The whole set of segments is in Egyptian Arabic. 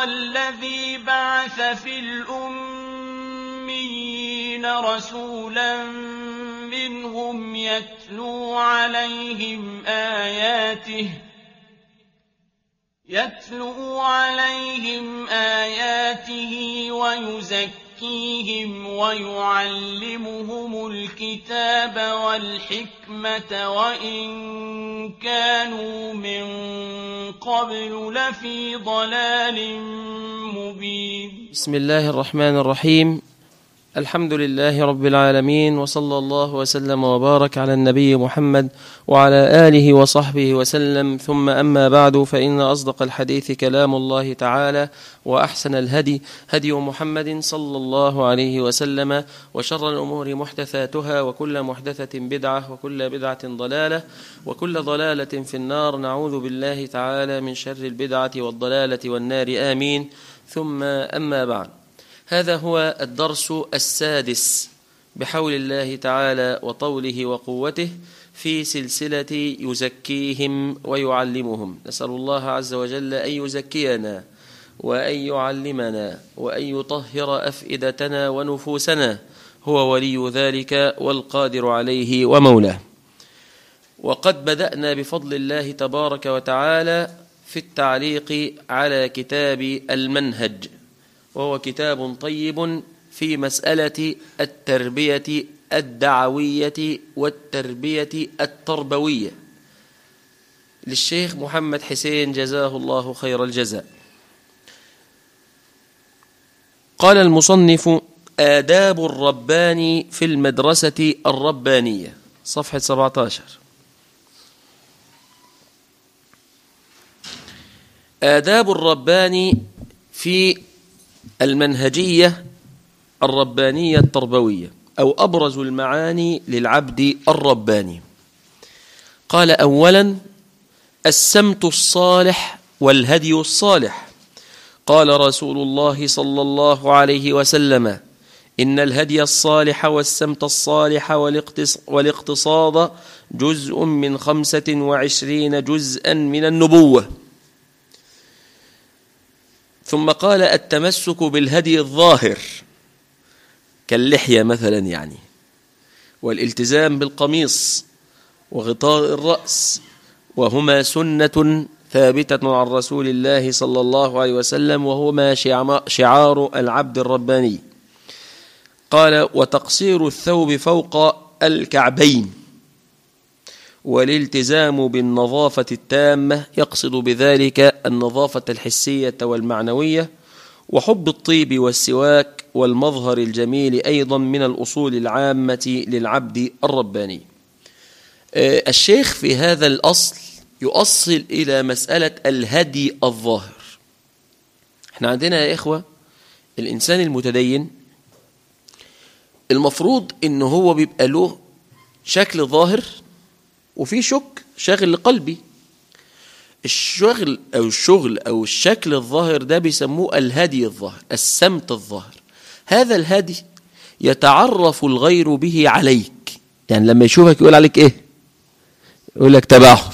هو الذي بعث في الأميين رسولا منهم يتلو عليهم آياته يتلو عليهم آياته ويزكيهم ويعلمهم الكتاب والحكمة وإن كانوا من قبل لفي ضلال مبين بسم الله الرحمن الرحيم الحمد لله رب العالمين وصلى الله وسلم وبارك على النبي محمد وعلى آله وصحبه وسلم ثم أما بعد فإن أصدق الحديث كلام الله تعالى وأحسن الهدي هدي محمد صلى الله عليه وسلم وشر الأمور محدثاتها وكل محدثة بدعة وكل بدعة ضلالة وكل ضلالة في النار نعوذ بالله تعالى من شر البدعة والضلالة والنار آمين ثم أما بعد هذا هو الدرس السادس بحول الله تعالى وطوله وقوته في سلسلة يزكيهم ويعلمهم نسأل الله عز وجل أن يزكينا وأن يعلمنا وأن يطهر أفئدتنا ونفوسنا هو ولي ذلك والقادر عليه ومولاه وقد بدأنا بفضل الله تبارك وتعالى في التعليق على كتاب المنهج وهو كتاب طيب في مسألة التربية الدعوية والتربية التربوية للشيخ محمد حسين جزاه الله خير الجزاء قال المصنف آداب الرباني في المدرسة الربانية صفحة 17 آداب الرباني في المنهجية الربانية التربوية أو أبرز المعاني للعبد الرباني قال أولا السمت الصالح والهدي الصالح قال رسول الله صلى الله عليه وسلم إن الهدي الصالح والسمت الصالح والاقتصاد جزء من خمسة وعشرين جزءا من النبوة ثم قال التمسك بالهدي الظاهر كاللحية مثلا يعني والالتزام بالقميص وغطاء الرأس وهما سنة ثابتة عن رسول الله صلى الله عليه وسلم وهما شعار العبد الرباني قال وتقصير الثوب فوق الكعبين والالتزام بالنظافة التامة يقصد بذلك النظافة الحسية والمعنوية وحب الطيب والسواك والمظهر الجميل أيضا من الأصول العامة للعبد الرباني الشيخ في هذا الأصل يؤصل إلى مسألة الهدي الظاهر احنا عندنا يا إخوة الإنسان المتدين المفروض إنه هو بيبقى له شكل ظاهر وفي شك شاغل لقلبي الشغل أو الشغل أو الشكل الظاهر ده بيسموه الهدي الظاهر السمت الظاهر هذا الهدي يتعرف الغير به عليك يعني لما يشوفك يقول عليك ايه يقول لك تبعهم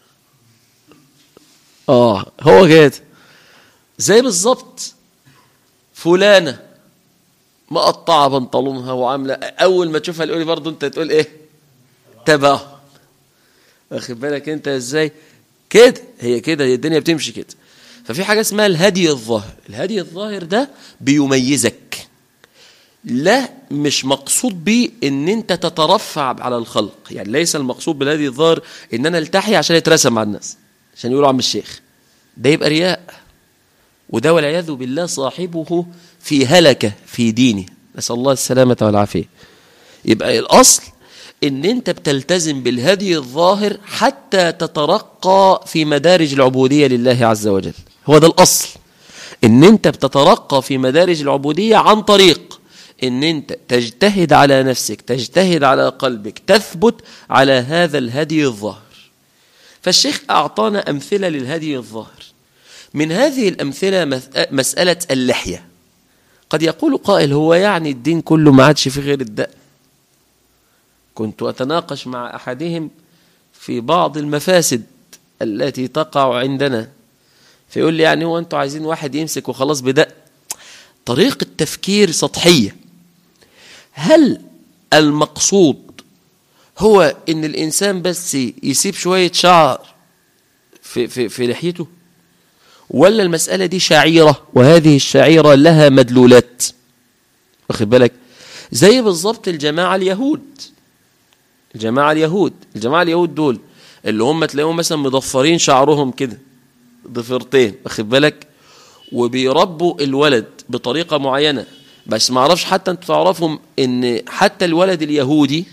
اه هو كده زي بالظبط فلانه مقطعه بنطلونها وعامله اول ما تشوفها تقولي برضه انت تقول ايه تبعهم واخد بالك انت ازاي كده هي كده هي الدنيا بتمشي كده ففي حاجه اسمها الهدي الظاهر الهدي الظاهر ده بيميزك لا مش مقصود بيه ان انت تترفع على الخلق يعني ليس المقصود بالهدي الظاهر ان انا التحي عشان يترسم مع الناس عشان يقولوا عم الشيخ ده يبقى رياء وده والعياذ بالله صاحبه في هلكه في دينه نسال الله السلامه والعافيه يبقى الاصل ان انت بتلتزم بالهدي الظاهر حتى تترقى في مدارج العبودية لله عز وجل هو ده الاصل ان انت بتترقى في مدارج العبودية عن طريق ان انت تجتهد على نفسك تجتهد على قلبك تثبت على هذا الهدي الظاهر فالشيخ اعطانا امثلة للهدي الظاهر من هذه الامثلة مسألة اللحية قد يقول قائل هو يعني الدين كله ما عادش في غير الدقن كنت أتناقش مع أحدهم في بعض المفاسد التي تقع عندنا فيقول لي يعني هو انتوا عايزين واحد يمسك وخلاص بدأ طريقة تفكير سطحية هل المقصود هو ان الانسان بس يسيب شوية شعر في, في, في لحيته ولا المسألة دي شعيرة وهذه الشعيرة لها مدلولات واخد بالك زي بالظبط الجماعة اليهود الجماعة اليهود الجماعة اليهود دول اللي هم تلاقيهم مثلا مضفرين شعرهم كده ضفيرتين واخد بالك وبيربوا الولد بطريقة معينة بس ما اعرفش حتى انتوا تعرفوا ان حتى الولد اليهودي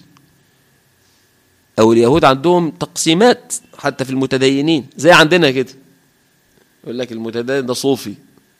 او اليهود عندهم تقسيمات حتى في المتدينين زي عندنا كده يقول لك المتدين ده صوفي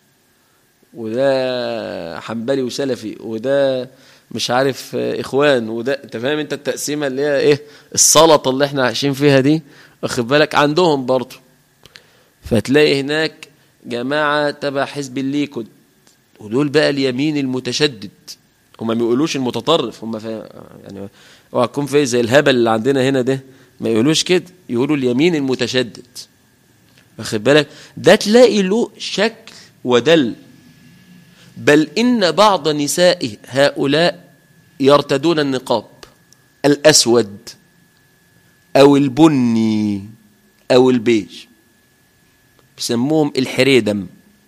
وده حنبلي وسلفي وده مش عارف اخوان وده انت فاهم انت التقسيمه اللي هي ايه السلطه اللي احنا عايشين فيها دي واخد بالك عندهم برضه فتلاقي هناك جماعه تبع حزب الليكود ودول بقى اليمين المتشدد هم ما بيقولوش المتطرف هم فا يعني اوعى تكون في زي الهبل اللي عندنا هنا ده ما يقولوش كده يقولوا اليمين المتشدد واخد بالك ده تلاقي له شكل ودل بل إن بعض نساء هؤلاء يرتدون النقاب الأسود أو البني أو البيج بيسموهم الحريدم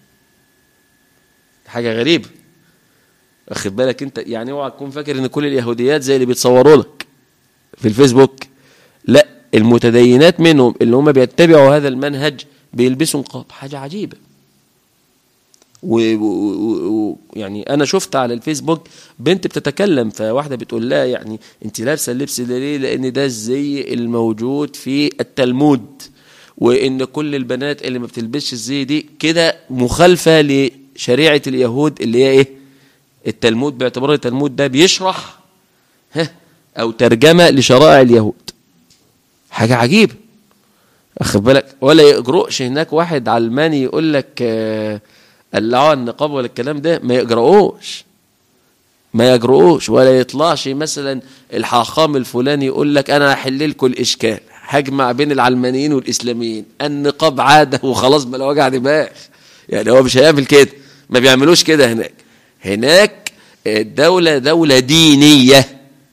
حاجة غريبة واخد بالك انت يعني اوعى تكون فاكر ان كل اليهوديات زي اللي بيتصوروا لك في الفيسبوك لا المتدينات منهم اللي هم بيتبعوا هذا المنهج بيلبسوا نقاب حاجة عجيبة ويعني انا شفت على الفيسبوك بنت بتتكلم فواحده بتقول لها يعني انت لابسه اللبس ده ليه لان ده الزي الموجود في التلمود وان كل البنات اللي ما بتلبسش الزي دي كده مخالفه لشريعه اليهود اللي هي ايه التلمود باعتبار التلمود ده بيشرح ها او ترجمه لشرائع اليهود حاجه عجيبه واخد بالك ولا يجرؤش هناك واحد علماني يقول لك آه قلعوا النقاب ولا الكلام ده ما يجرؤوش ما يجرؤوش ولا يطلعش مثلا الحاخام الفلاني يقول لك انا هحل لكم الاشكال هجمع بين العلمانيين والاسلاميين النقاب عاده وخلاص بلا وجع دماغ يعني هو مش هيعمل كده ما بيعملوش كده هناك هناك الدولة دولة دينية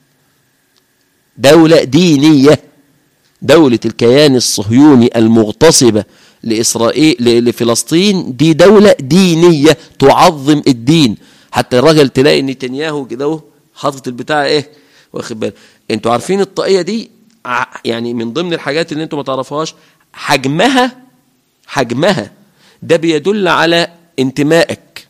دولة دينية دولة الكيان الصهيوني المغتصبة لإسرائيل لفلسطين دي دولة دينية تعظم الدين حتى الراجل تلاقي نتنياهو كده اهو حاطط البتاع ايه واخد بالك انتوا عارفين الطاقية دي يعني من ضمن الحاجات اللي انتوا ما تعرفوهاش حجمها حجمها ده بيدل على انتمائك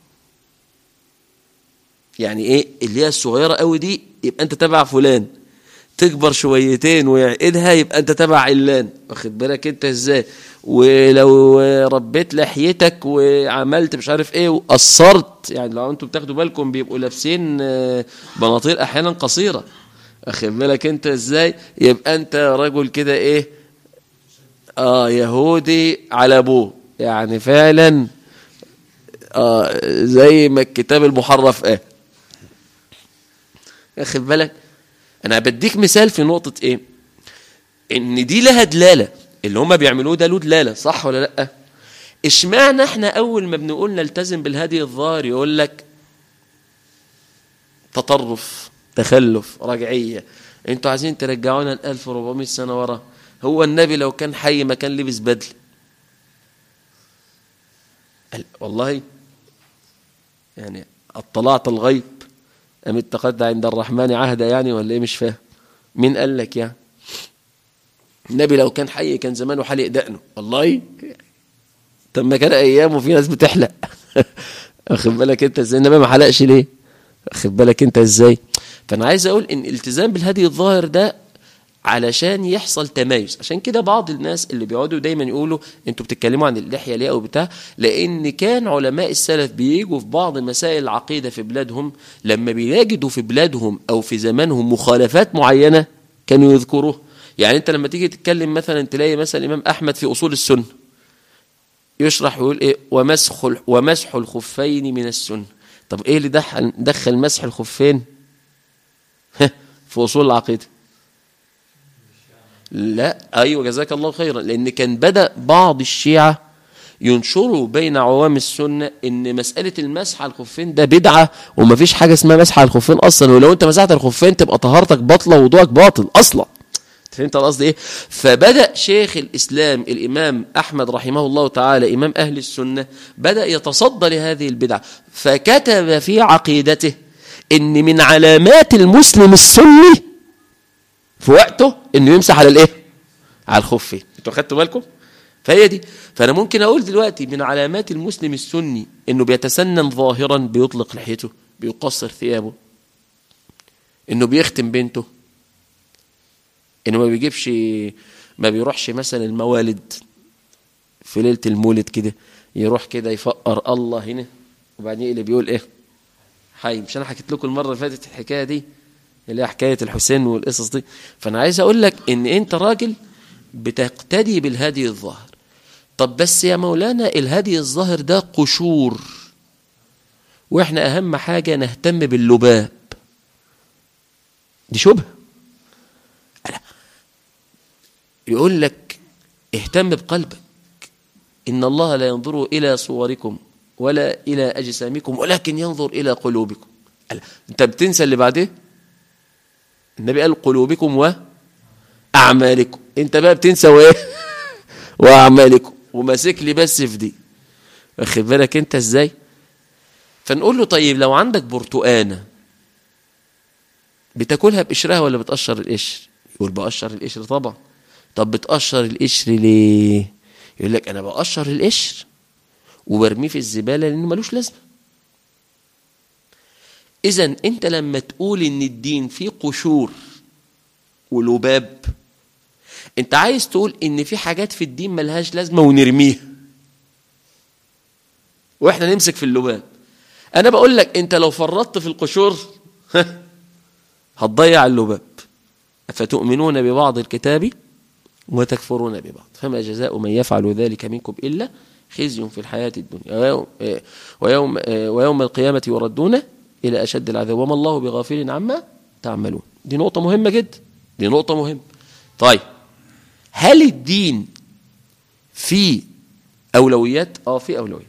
يعني ايه اللي هي الصغيرة قوي دي يبقى انت تبع فلان تكبر شويتين ويعقدها يبقى انت تبع علان واخد بالك انت ازاي ولو ربيت لحيتك وعملت مش عارف ايه وقصرت يعني لو انتم بتاخدوا بالكم بيبقوا لابسين بناطيل احيانا قصيره واخد بالك انت ازاي يبقى انت رجل كده ايه اه يهودي على ابوه يعني فعلا آه زي ما الكتاب المحرف قال واخد بالك انا بديك مثال في نقطة ايه ان دي لها دلالة اللي هما بيعملوه ده له دلالة صح ولا لا اشمعنى احنا اول ما بنقول نلتزم بالهدي الظاهر يقول لك تطرف تخلف رجعية انتوا عايزين ترجعونا ل 1400 سنة ورا هو النبي لو كان حي ما كان لبس بدل والله يعني اطلعت الغيب أم اتخذت عند الرحمن عهدا يعني ولا ايه مش فاهم مين قال لك يعني النبي لو كان حي كان زمانه حلق دقنه والله طب ما كان ايامه في ناس بتحلق واخد بالك انت ازاي النبي ما حلقش ليه واخد بالك انت ازاي فانا عايز اقول ان الالتزام بالهدي الظاهر ده علشان يحصل تمايز عشان كده بعض الناس اللي بيقعدوا دايما يقولوا انتوا بتتكلموا عن اللحيه ليه او بتاع لان كان علماء السلف بيجوا في بعض مسائل العقيده في بلادهم لما بيجدوا في بلادهم او في زمانهم مخالفات معينه كانوا يذكروها يعني انت لما تيجي تتكلم مثلا تلاقي مثلا الامام احمد في اصول السنه يشرح ويقول ايه ومسح ومسح الخفين من السنه طب ايه اللي دخل دخل مسح الخفين في اصول العقيده لا ايوه جزاك الله خيرا لان كان بدا بعض الشيعه ينشروا بين عوام السنة ان مسألة المسح على الخفين ده بدعة ومفيش حاجة اسمها مسح على الخفين اصلا ولو انت مسحت الخفين تبقى طهارتك باطلة ووضوءك باطل اصلا فهمت القصد ايه فبدا شيخ الاسلام الامام احمد رحمه الله تعالى امام اهل السنه بدا يتصدى لهذه البدعه فكتب في عقيدته ان من علامات المسلم السني في وقته انه يمسح على الايه على الخفين انتوا خدتوا بالكم فهي دي فانا ممكن اقول دلوقتي من علامات المسلم السني انه بيتسنن ظاهرا بيطلق لحيته بيقصر ثيابه انه بيختم بنته انه ما بيجيبش ما بيروحش مثلا الموالد في ليله المولد كده يروح كده يفقر الله هنا وبعدين يقلب يقول ايه حي مش انا حكيت لكم المره اللي فاتت الحكايه دي اللي هي حكايه الحسين والقصص دي فانا عايز اقول لك ان انت راجل بتقتدي بالهدي الظاهر طب بس يا مولانا الهدي الظاهر ده قشور واحنا اهم حاجه نهتم باللباب دي شبهه يقول لك اهتم بقلبك إن الله لا ينظر إلى صوركم ولا إلى أجسامكم ولكن ينظر إلى قلوبكم أنت بتنسى اللي بعديه النبي قال قلوبكم وأعمالكم أنت بقى بتنسى وإيه وأعمالكم وماسك لي بس في دي واخد بالك أنت إزاي فنقول له طيب لو عندك برتقانة بتاكلها بقشرها ولا بتقشر القشر يقول بقشر القشر طبعا طب بتقشر القشر ليه يقول لك انا بقشر القشر وبرميه في الزباله لانه ملوش لازمه اذا انت لما تقول ان الدين فيه قشور ولباب انت عايز تقول ان في حاجات في الدين ملهاش لازمه ونرميها واحنا نمسك في اللباب انا بقول لك انت لو فرطت في القشور هتضيع اللباب افتؤمنون ببعض الكتاب وتكفرون ببعض فما جزاء من يفعل ذلك منكم إلا خزي في الحياة الدنيا ويوم, ويوم, ويوم القيامة يردون إلى أشد العذاب وما الله بغافل عما تعملون دي نقطة مهمة جدا دي نقطة مهمة طيب هل الدين في أولويات؟ آه في أولويات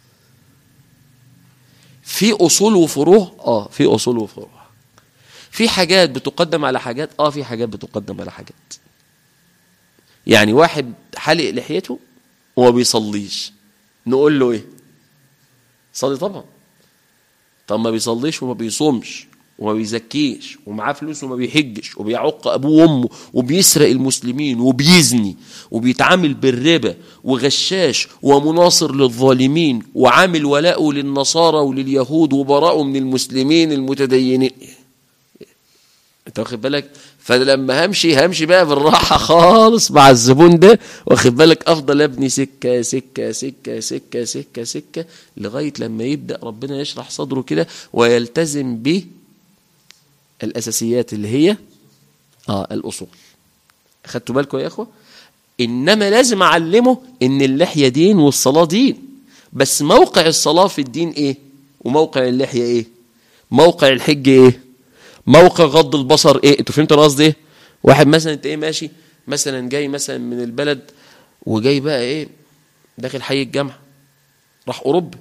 في أصول وفروع؟ آه في أصول وفروع في حاجات بتقدم على حاجات؟ آه في حاجات بتقدم على حاجات يعني واحد حلق لحيته وما بيصليش نقول له ايه صلي طبعا طب ما بيصليش وما بيصومش وما بيزكيش ومعاه فلوس وما بيحجش وبيعق ابوه وامه وبيسرق المسلمين وبيزني وبيتعامل بالربا وغشاش ومناصر للظالمين وعامل ولاءه للنصارى ولليهود وبراءه من المسلمين المتدينين انت واخد بالك فلما همشي همشي بقى بالراحة خالص مع الزبون ده واخد بالك أفضل أبني سكة سكة سكة سكة سكة سكة لغاية لما يبدأ ربنا يشرح صدره كده ويلتزم ب الأساسيات اللي هي آه الأصول أخدتوا بالكم يا إخوة إنما لازم أعلمه إن اللحية دين والصلاة دين بس موقع الصلاة في الدين إيه وموقع اللحية إيه موقع الحج إيه موقع غض البصر ايه انتوا فهمتوا انا قصدي ايه واحد مثلا انت ايه ماشي مثلا جاي مثلا من البلد وجاي بقى ايه داخل حي الجامعه راح اوروبا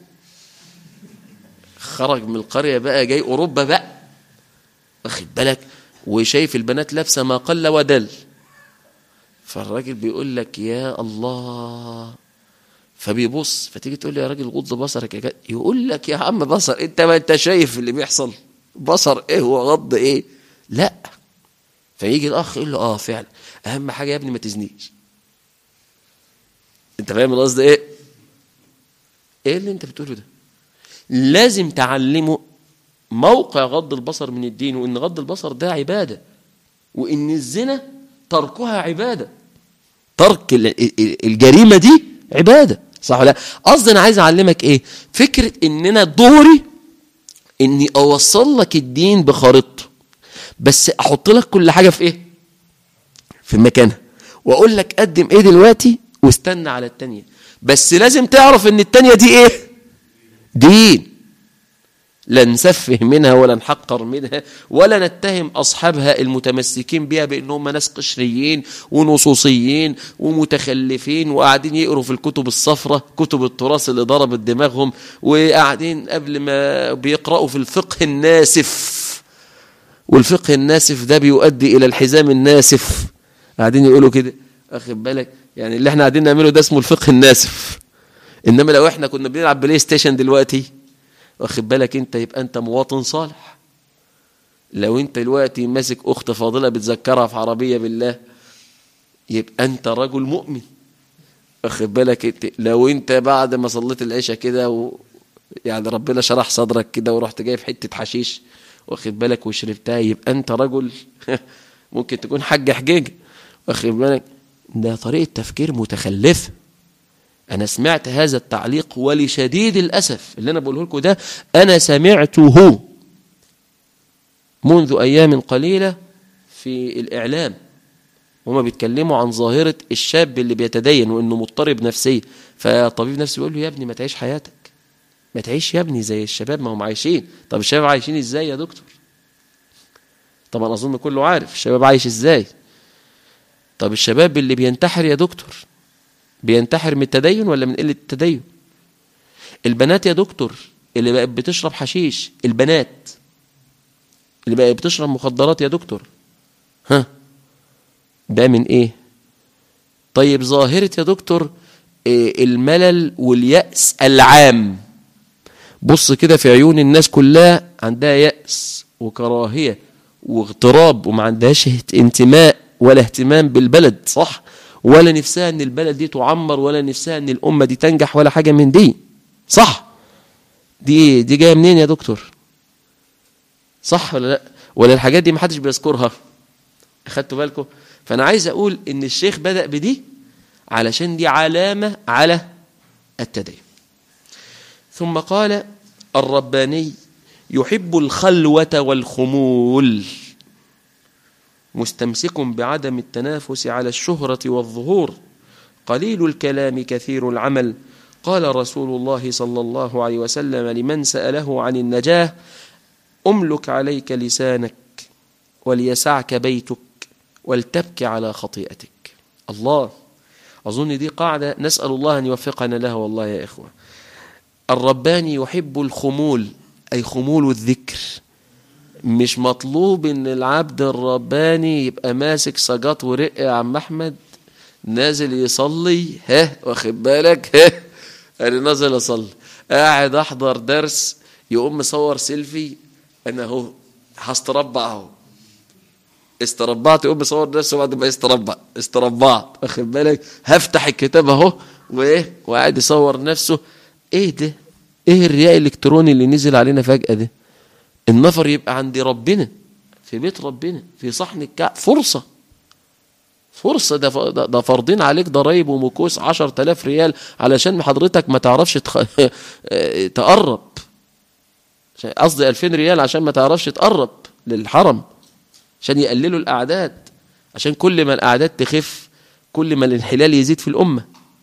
خرج من القريه بقى جاي اوروبا بقى واخد بالك وشايف البنات لابسه ما قل ودل فالراجل بيقول لك يا الله فبيبص فتيجي تقول له يا راجل غض بصرك يا يقول لك يا عم بصر انت ما انت شايف اللي بيحصل بصر ايه وغض ايه لا فيجي الاخ يقول له اه فعلا اهم حاجه يا ابني ما تزنيش انت فاهم القصد ايه ايه اللي انت بتقوله ده لازم تعلمه موقع غض البصر من الدين وان غض البصر ده عباده وان الزنا تركها عباده ترك الجريمه دي عباده صح ولا قصدي انا عايز اعلمك ايه فكره ان انا دوري اني اوصل لك الدين بخارطته بس احط لك كل حاجه في ايه في مكانها واقول لك قدم ايه دلوقتي واستنى على التانية بس لازم تعرف ان التانية دي ايه دين لا نسفه منها ولا نحقر منها ولا نتهم أصحابها المتمسكين بها بأنهم ناس قشريين ونصوصيين ومتخلفين وقاعدين يقروا في الكتب الصفرة كتب التراث اللي ضربت دماغهم وقاعدين قبل ما بيقرأوا في الفقه الناسف والفقه الناسف ده بيؤدي إلى الحزام الناسف قاعدين يقولوا كده أخد بالك يعني اللي احنا قاعدين نعمله ده اسمه الفقه الناسف إنما لو احنا كنا بنلعب بلاي ستيشن دلوقتي واخد بالك انت يبقى انت مواطن صالح لو انت دلوقتي ماسك اخت فاضله بتذكرها في عربيه بالله يبقى انت رجل مؤمن واخد بالك انت لو انت بعد ما صليت العشاء كده و... يعني ربنا شرح صدرك كده ورحت جايب حته حشيش واخد بالك وشربتها يبقى انت رجل ممكن تكون حاج حجيج واخد بالك ده طريقه تفكير متخلفه أنا سمعت هذا التعليق ولشديد الأسف اللي أنا بقوله لكم ده أنا سمعته منذ أيام قليلة في الإعلام هما بيتكلموا عن ظاهرة الشاب اللي بيتدين وإنه مضطرب نفسيا فطبيب نفسي بيقول له يا ابني ما تعيش حياتك ما تعيش يا ابني زي الشباب ما هم عايشين طب الشباب عايشين ازاي يا دكتور طبعا أظن كله عارف الشباب عايش ازاي طب الشباب اللي بينتحر يا دكتور بينتحر من التدين ولا من قلة التدين البنات يا دكتور اللي بقت بتشرب حشيش البنات اللي بقت بتشرب مخدرات يا دكتور ها ده من ايه طيب ظاهرة يا دكتور إيه الملل واليأس العام بص كده في عيون الناس كلها عندها يأس وكراهية واغتراب وما عندهاش انتماء ولا اهتمام بالبلد صح ولا نفسها ان البلد دي تعمر ولا نفسها ان الامه دي تنجح ولا حاجه من دي صح دي دي جايه منين يا دكتور صح ولا لا ولا الحاجات دي محدش بيذكرها اخدتوا بالكم فانا عايز اقول ان الشيخ بدا بدي علشان دي علامه على التدين ثم قال الرباني يحب الخلوه والخمول مستمسك بعدم التنافس على الشهرة والظهور قليل الكلام كثير العمل قال رسول الله صلى الله عليه وسلم لمن سأله عن النجاة أملك عليك لسانك وليسعك بيتك ولتبكي على خطيئتك الله أظن دي قاعدة نسأل الله أن يوفقنا لها والله يا إخوة الرباني يحب الخمول أي خمول الذكر مش مطلوب ان العبد الرباني يبقى ماسك سجاط ورق يا عم احمد نازل يصلي ها واخد بالك ها انا نازل اصلي قاعد احضر درس يقوم مصور سيلفي انا اهو هستربع اهو استربعت يقوم مصور درس وبعد ما استربع استربعت واخد بالك هفتح الكتاب اهو وايه وقاعد يصور نفسه ايه ده ايه الرياء الالكتروني اللي نزل علينا فجأة ده النفر يبقى عند ربنا في بيت ربنا في صحن الكعب فرصة فرصة ده ده فرضين عليك ضرايب ومكوس عشر تلاف ريال علشان حضرتك ما تعرفش تخ... تقرب قصدي ألفين ريال عشان ما تعرفش تقرب للحرم عشان يقللوا الأعداد عشان كل ما الأعداد تخف كل ما الانحلال يزيد في الأمة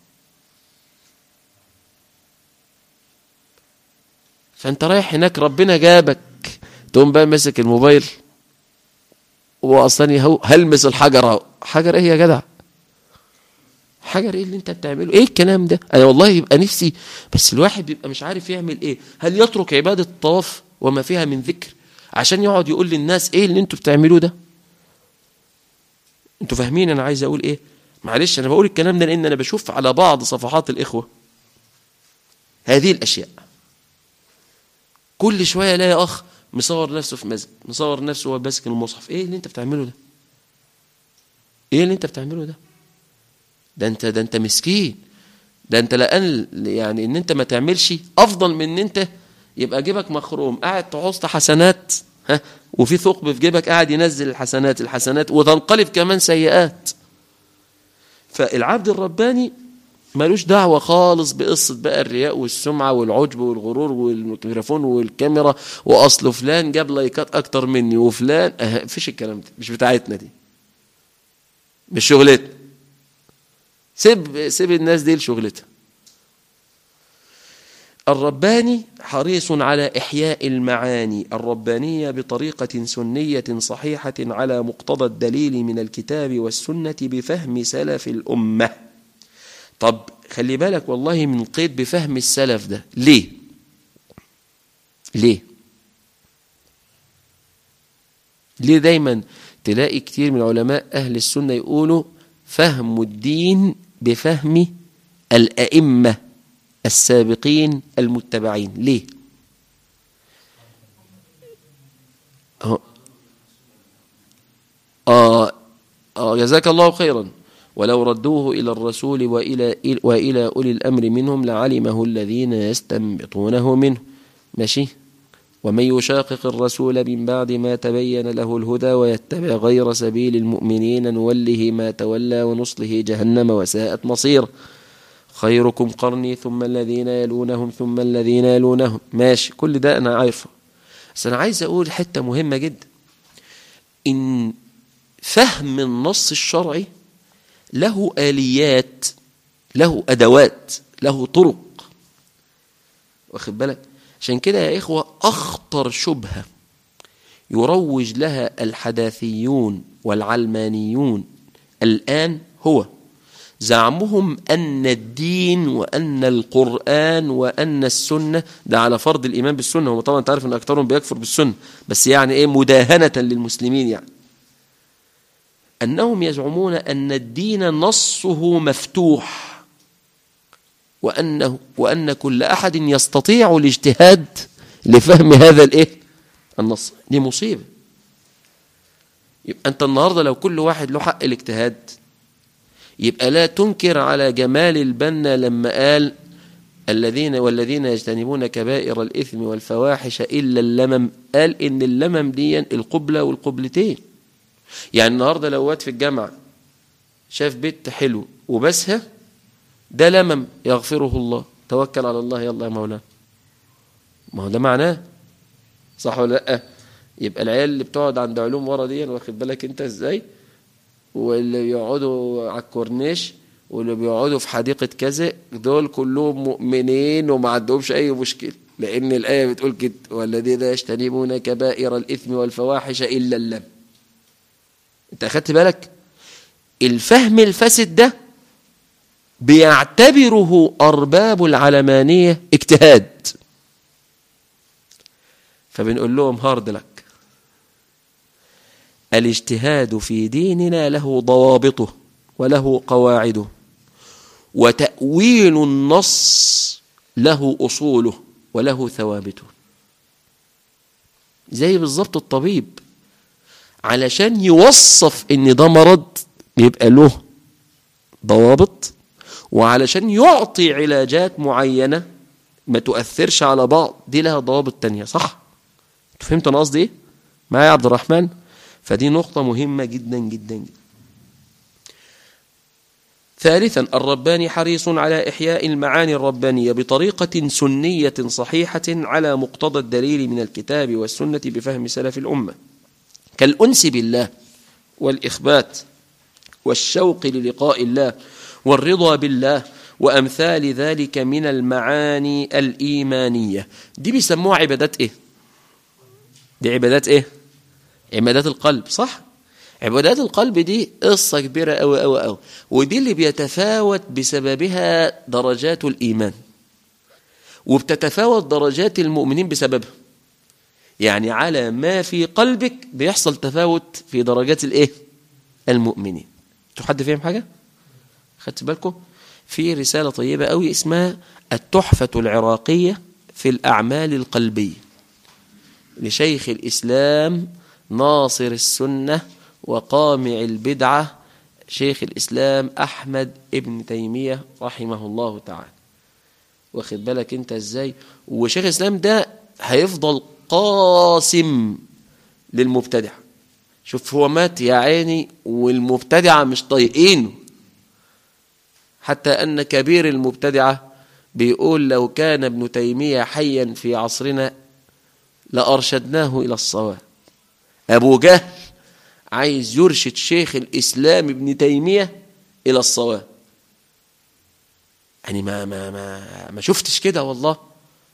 فأنت رايح هناك ربنا جابك تقوم بقى ماسك الموبايل واصلا هو هلمس الحجر اهو حجر ايه يا جدع حجر ايه اللي انت بتعمله ايه الكلام ده انا والله يبقى نفسي بس الواحد بيبقى مش عارف يعمل ايه هل يترك عباده الطواف وما فيها من ذكر عشان يقعد يقول للناس ايه اللي انتوا بتعملوه ده انتوا فاهمين انا عايز اقول ايه معلش انا بقول الكلام ده لان انا بشوف على بعض صفحات الاخوه هذه الاشياء كل شويه الاقي اخ مصور نفسه في مسجد مصور نفسه وهو ماسك المصحف ايه اللي انت بتعمله ده ايه اللي انت بتعمله ده ده انت ده انت مسكين ده انت لان يعني ان انت ما تعملش افضل من ان انت يبقى جيبك مخروم قاعد تحط حسنات ها وفي ثقب في جيبك قاعد ينزل الحسنات الحسنات وتنقلب كمان سيئات فالعبد الرباني ملوش دعوة خالص بقصة بقى الرياء والسمعة والعجب والغرور والميكروفون والكاميرا وأصل فلان جاب لايكات أكتر مني وفلان أه فيش الكلام ده مش بتاعتنا دي مش شغلتنا سيب سيب الناس دي لشغلتها الرباني حريص على إحياء المعاني الربانية بطريقة سنية صحيحة على مقتضى الدليل من الكتاب والسنة بفهم سلف الأمة طب خلي بالك والله من قيد بفهم السلف ده ليه ليه ليه دايما تلاقي كتير من علماء أهل السنة يقولوا فهم الدين بفهم الأئمة السابقين المتبعين ليه آه آه, آه جزاك الله خيرا ولو ردوه إلى الرسول وإلى, وإلى أولي الأمر منهم لعلمه الذين يستنبطونه منه ماشي ومن يشاقق الرسول من بعد ما تبين له الهدى ويتبع غير سبيل المؤمنين نوله ما تولى ونصله جهنم وساءت مصير خيركم قرني ثم الذين يلونهم ثم الذين يلونهم ماشي كل ده أنا عارفه بس أنا عايز أقول حتة مهمة جدا إن فهم النص الشرعي له آليات له أدوات له طرق واخد بالك عشان كده يا إخوة أخطر شبهة يروج لها الحداثيون والعلمانيون الآن هو زعمهم أن الدين وأن القرآن وأن السنة ده على فرض الإيمان بالسنة هم طبعا تعرف أن أكثرهم بيكفر بالسنة بس يعني إيه مداهنة للمسلمين يعني أنهم يزعمون أن الدين نصه مفتوح وأنه وأن كل أحد يستطيع الاجتهاد لفهم هذا الإيه النص دي مصيبة يبقى أنت النهاردة لو كل واحد له حق الاجتهاد يبقى لا تنكر على جمال البنا لما قال الذين والذين يجتنبون كبائر الإثم والفواحش إلا اللمم قال إن اللمم دي القبلة والقبلتين يعني النهاردة لو واد في الجامعة شاف بنت حلو وبسها ده لمم يغفره الله توكل على الله يلا يا مولانا ما هو ده معناه صح ولا لا يبقى العيال اللي بتقعد عند علوم ورا دي واخد بالك انت ازاي واللي بيقعدوا على الكورنيش واللي بيقعدوا في حديقة كذا دول كلهم مؤمنين وما عندهمش أي مشكلة لأن الآية بتقول كده والذين يجتنبون كبائر الإثم والفواحش إلا اللم أنت أخدت بالك الفهم الفاسد ده بيعتبره أرباب العلمانية اجتهاد فبنقول لهم هارد لك الاجتهاد في ديننا له ضوابطه وله قواعده وتأويل النص له أصوله وله ثوابته زي بالظبط الطبيب علشان يوصف ان ده مرض يبقى له ضوابط وعلشان يعطي علاجات معينة ما تؤثرش على بعض دي لها ضوابط تانية صح فهمت انا قصدي ايه معايا يا عبد الرحمن فدي نقطة مهمة جدا جدا جدا ثالثا الرباني حريص على إحياء المعاني الربانية بطريقة سنية صحيحة على مقتضى الدليل من الكتاب والسنة بفهم سلف الأمة كالأنس بالله والإخبات والشوق للقاء الله والرضا بالله وأمثال ذلك من المعاني الإيمانية دي بيسموها عبادات إيه؟ دي عبادات إيه؟ عبادات القلب صح؟ عبادات القلب دي قصة كبيرة أوي أوي أوي ودي اللي بيتفاوت بسببها درجات الإيمان وبتتفاوت درجات المؤمنين بسببها يعني على ما في قلبك بيحصل تفاوت في درجات الايه المؤمنين حد فاهم حاجة خدت بالكم في رسالة طيبة قوي اسمها التحفة العراقية في الأعمال القلبية لشيخ الإسلام ناصر السنة وقامع البدعة شيخ الإسلام أحمد ابن تيمية رحمه الله تعالى واخد بالك انت ازاي وشيخ الإسلام ده هيفضل قاسم للمبتدع شوف هو مات يا عيني والمبتدعة مش طايقينه حتى أن كبير المبتدعة بيقول لو كان ابن تيمية حيا في عصرنا لأرشدناه إلى الصواب أبو جهل عايز يرشد شيخ الإسلام ابن تيمية إلى الصواب يعني ما ما ما ما شفتش كده والله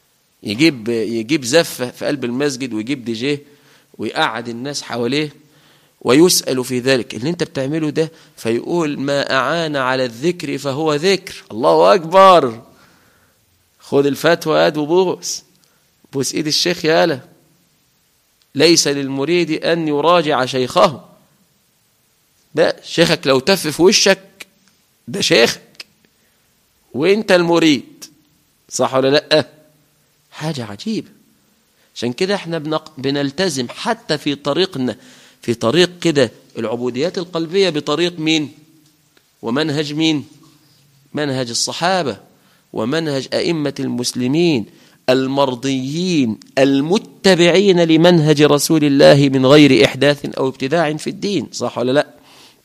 يجيب يجيب زفة في قلب المسجد ويجيب دي جي ويقعد الناس حواليه ويسأل في ذلك اللي انت بتعمله ده فيقول ما أعان على الذكر فهو ذكر الله أكبر خد الفتوى ياد وبوس بوس ايد الشيخ يالا ليس للمريد أن يراجع شيخه ده شيخك لو تف في وشك ده شيخك وانت المريد صح ولا لا حاجة عجيبة عشان كده احنا بنق... بنلتزم حتى في طريقنا في طريق كده العبوديات القلبية بطريق مين ومنهج مين منهج الصحابة ومنهج أئمة المسلمين المرضيين المتبعين لمنهج رسول الله من غير إحداث أو ابتداع في الدين صح ولا لا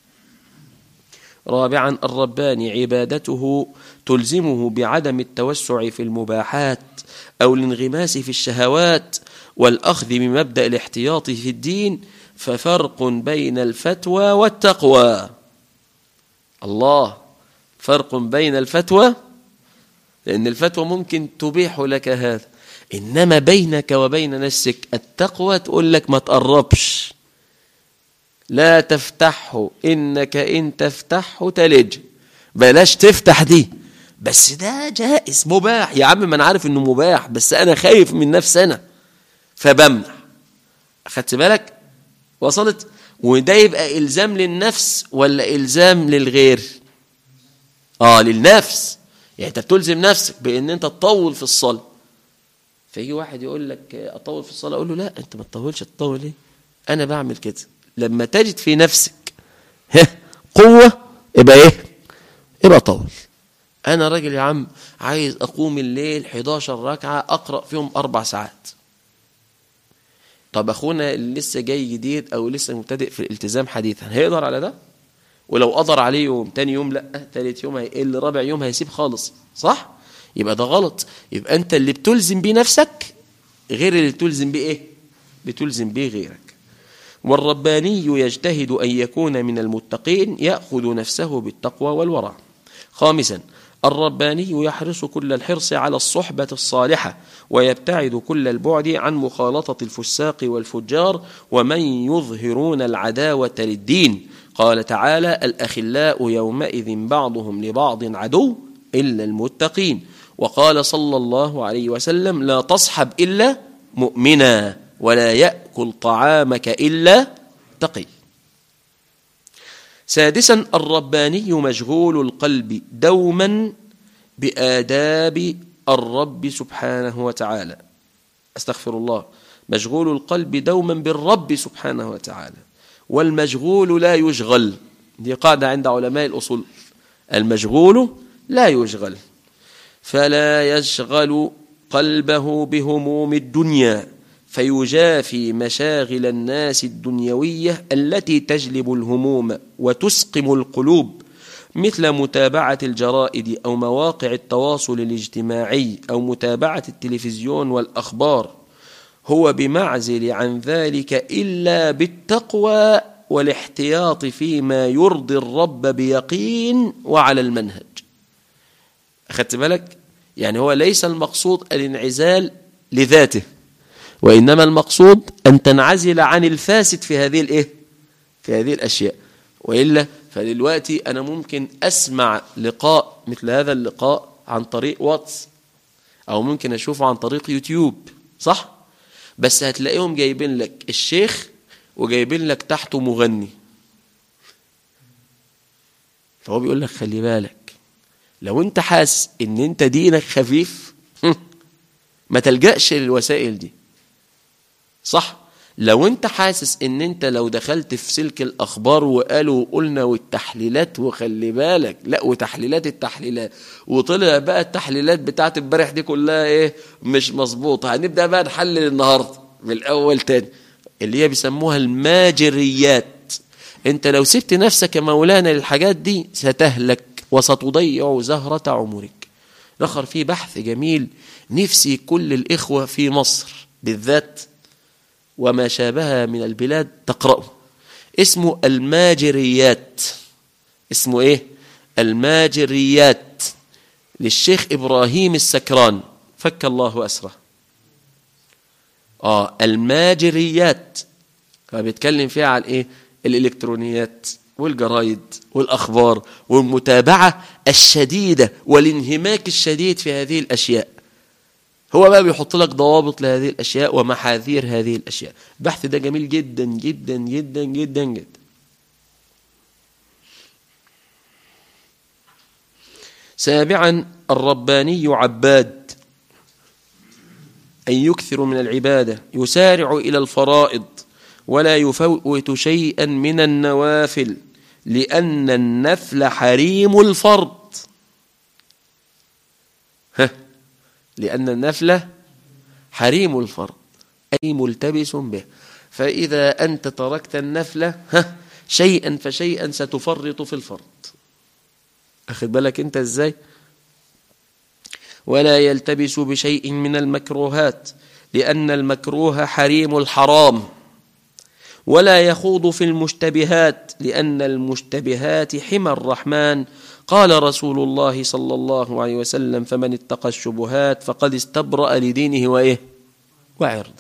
رابعا الرباني عبادته تلزمه بعدم التوسع في المباحات أو الانغماس في الشهوات والأخذ بمبدأ الاحتياط في الدين ففرق بين الفتوى والتقوى الله فرق بين الفتوى لأن الفتوى ممكن تبيح لك هذا إنما بينك وبين نفسك التقوى تقول لك ما تقربش لا تفتحه إنك إن تفتحه تلج بلاش تفتح دي بس ده جائز مباح يا عم ما أنا عارف إنه مباح بس أنا خايف من نفسي أنا فبمنع أخدت بالك وصلت وده يبقى إلزام للنفس ولا إلزام للغير آه للنفس يعني أنت بتلزم نفسك بأن أنت تطول في الصلاة فيجي واحد يقول لك أطول في الصلاة أقول له لا أنت ما تطولش تطول ليه أنا بعمل كده لما تجد في نفسك قوة يبقى إيه يبقى طول أنا راجل يا عم عايز أقوم الليل 11 ركعة أقرأ فيهم أربع ساعات طب أخونا اللي لسه جاي جديد أو لسه مبتدئ في الالتزام حديثا هيقدر على ده ولو قدر عليه يوم تاني يوم لا تالت يوم هيقل رابع يوم هيسيب خالص صح يبقى ده غلط يبقى أنت اللي بتلزم بيه نفسك غير اللي بتلزم بيه إيه بتلزم بيه غيرك والرباني يجتهد أن يكون من المتقين يأخذ نفسه بالتقوى والورع خامسا الرباني يحرص كل الحرص على الصحبة الصالحة ويبتعد كل البعد عن مخالطة الفساق والفجار ومن يظهرون العداوة للدين قال تعالى الأخلاء يومئذ بعضهم لبعض عدو إلا المتقين وقال صلى الله عليه وسلم لا تصحب إلا مؤمنا ولا يأكل طعامك إلا تقي سادسا الرباني مشغول القلب دوما بآداب الرب سبحانه وتعالى استغفر الله مشغول القلب دوما بالرب سبحانه وتعالى والمشغول لا يشغل دي قاعدة عند علماء الأصول المشغول لا يشغل فلا يشغل قلبه بهموم الدنيا فيجافي مشاغل الناس الدنيوية التي تجلب الهموم وتسقم القلوب مثل متابعة الجرائد أو مواقع التواصل الاجتماعي أو متابعة التلفزيون والأخبار هو بمعزل عن ذلك إلا بالتقوى والاحتياط فيما يرضي الرب بيقين وعلى المنهج أخذت بالك؟ يعني هو ليس المقصود الانعزال لذاته وإنما المقصود أن تنعزل عن الفاسد في هذه الإيه؟ في هذه الأشياء وإلا فدلوقتي أنا ممكن أسمع لقاء مثل هذا اللقاء عن طريق واتس أو ممكن أشوفه عن طريق يوتيوب صح؟ بس هتلاقيهم جايبين لك الشيخ وجايبين لك تحته مغني فهو بيقول لك خلي بالك لو انت حاسس ان انت دينك خفيف ما تلجأش للوسائل دي صح لو انت حاسس ان انت لو دخلت في سلك الاخبار وقالوا قلنا والتحليلات وخلي بالك لا وتحليلات التحليلات وطلع بقى التحليلات بتاعت امبارح دي كلها ايه مش مظبوطه هنبدا بقى نحلل النهارده من الاول تاني اللي هي بيسموها الماجريات انت لو سبت نفسك يا مولانا للحاجات دي ستهلك وستضيع زهرة عمرك نخر فيه بحث جميل نفسي كل الإخوة في مصر بالذات وما شابهها من البلاد تقرأه اسمه الماجريات اسمه ايه الماجريات للشيخ إبراهيم السكران فك الله أسره اه الماجريات فبيتكلم فيها عن ايه الالكترونيات والجرايد والاخبار والمتابعه الشديده والانهماك الشديد في هذه الاشياء هو بقى بيحط لك ضوابط لهذه الاشياء ومحاذير هذه الاشياء البحث ده جميل جدا جدا جدا جدا جدا سابعا الرباني عباد أن يكثر من العبادة يسارع إلى الفرائض ولا يفوت شيئا من النوافل لأن النفل حريم الفرض ها لأن النفل حريم الفرض أي ملتبس به فإذا أنت تركت النفل ها شيئا فشيئا ستفرط في الفرض أخذ بالك أنت إزاي ولا يلتبس بشيء من المكروهات لأن المكروه حريم الحرام ولا يخوض في المشتبهات لأن المشتبهات حمى الرحمن قال رسول الله صلى الله عليه وسلم فمن اتقى الشبهات فقد استبرأ لدينه وإيه وعرضه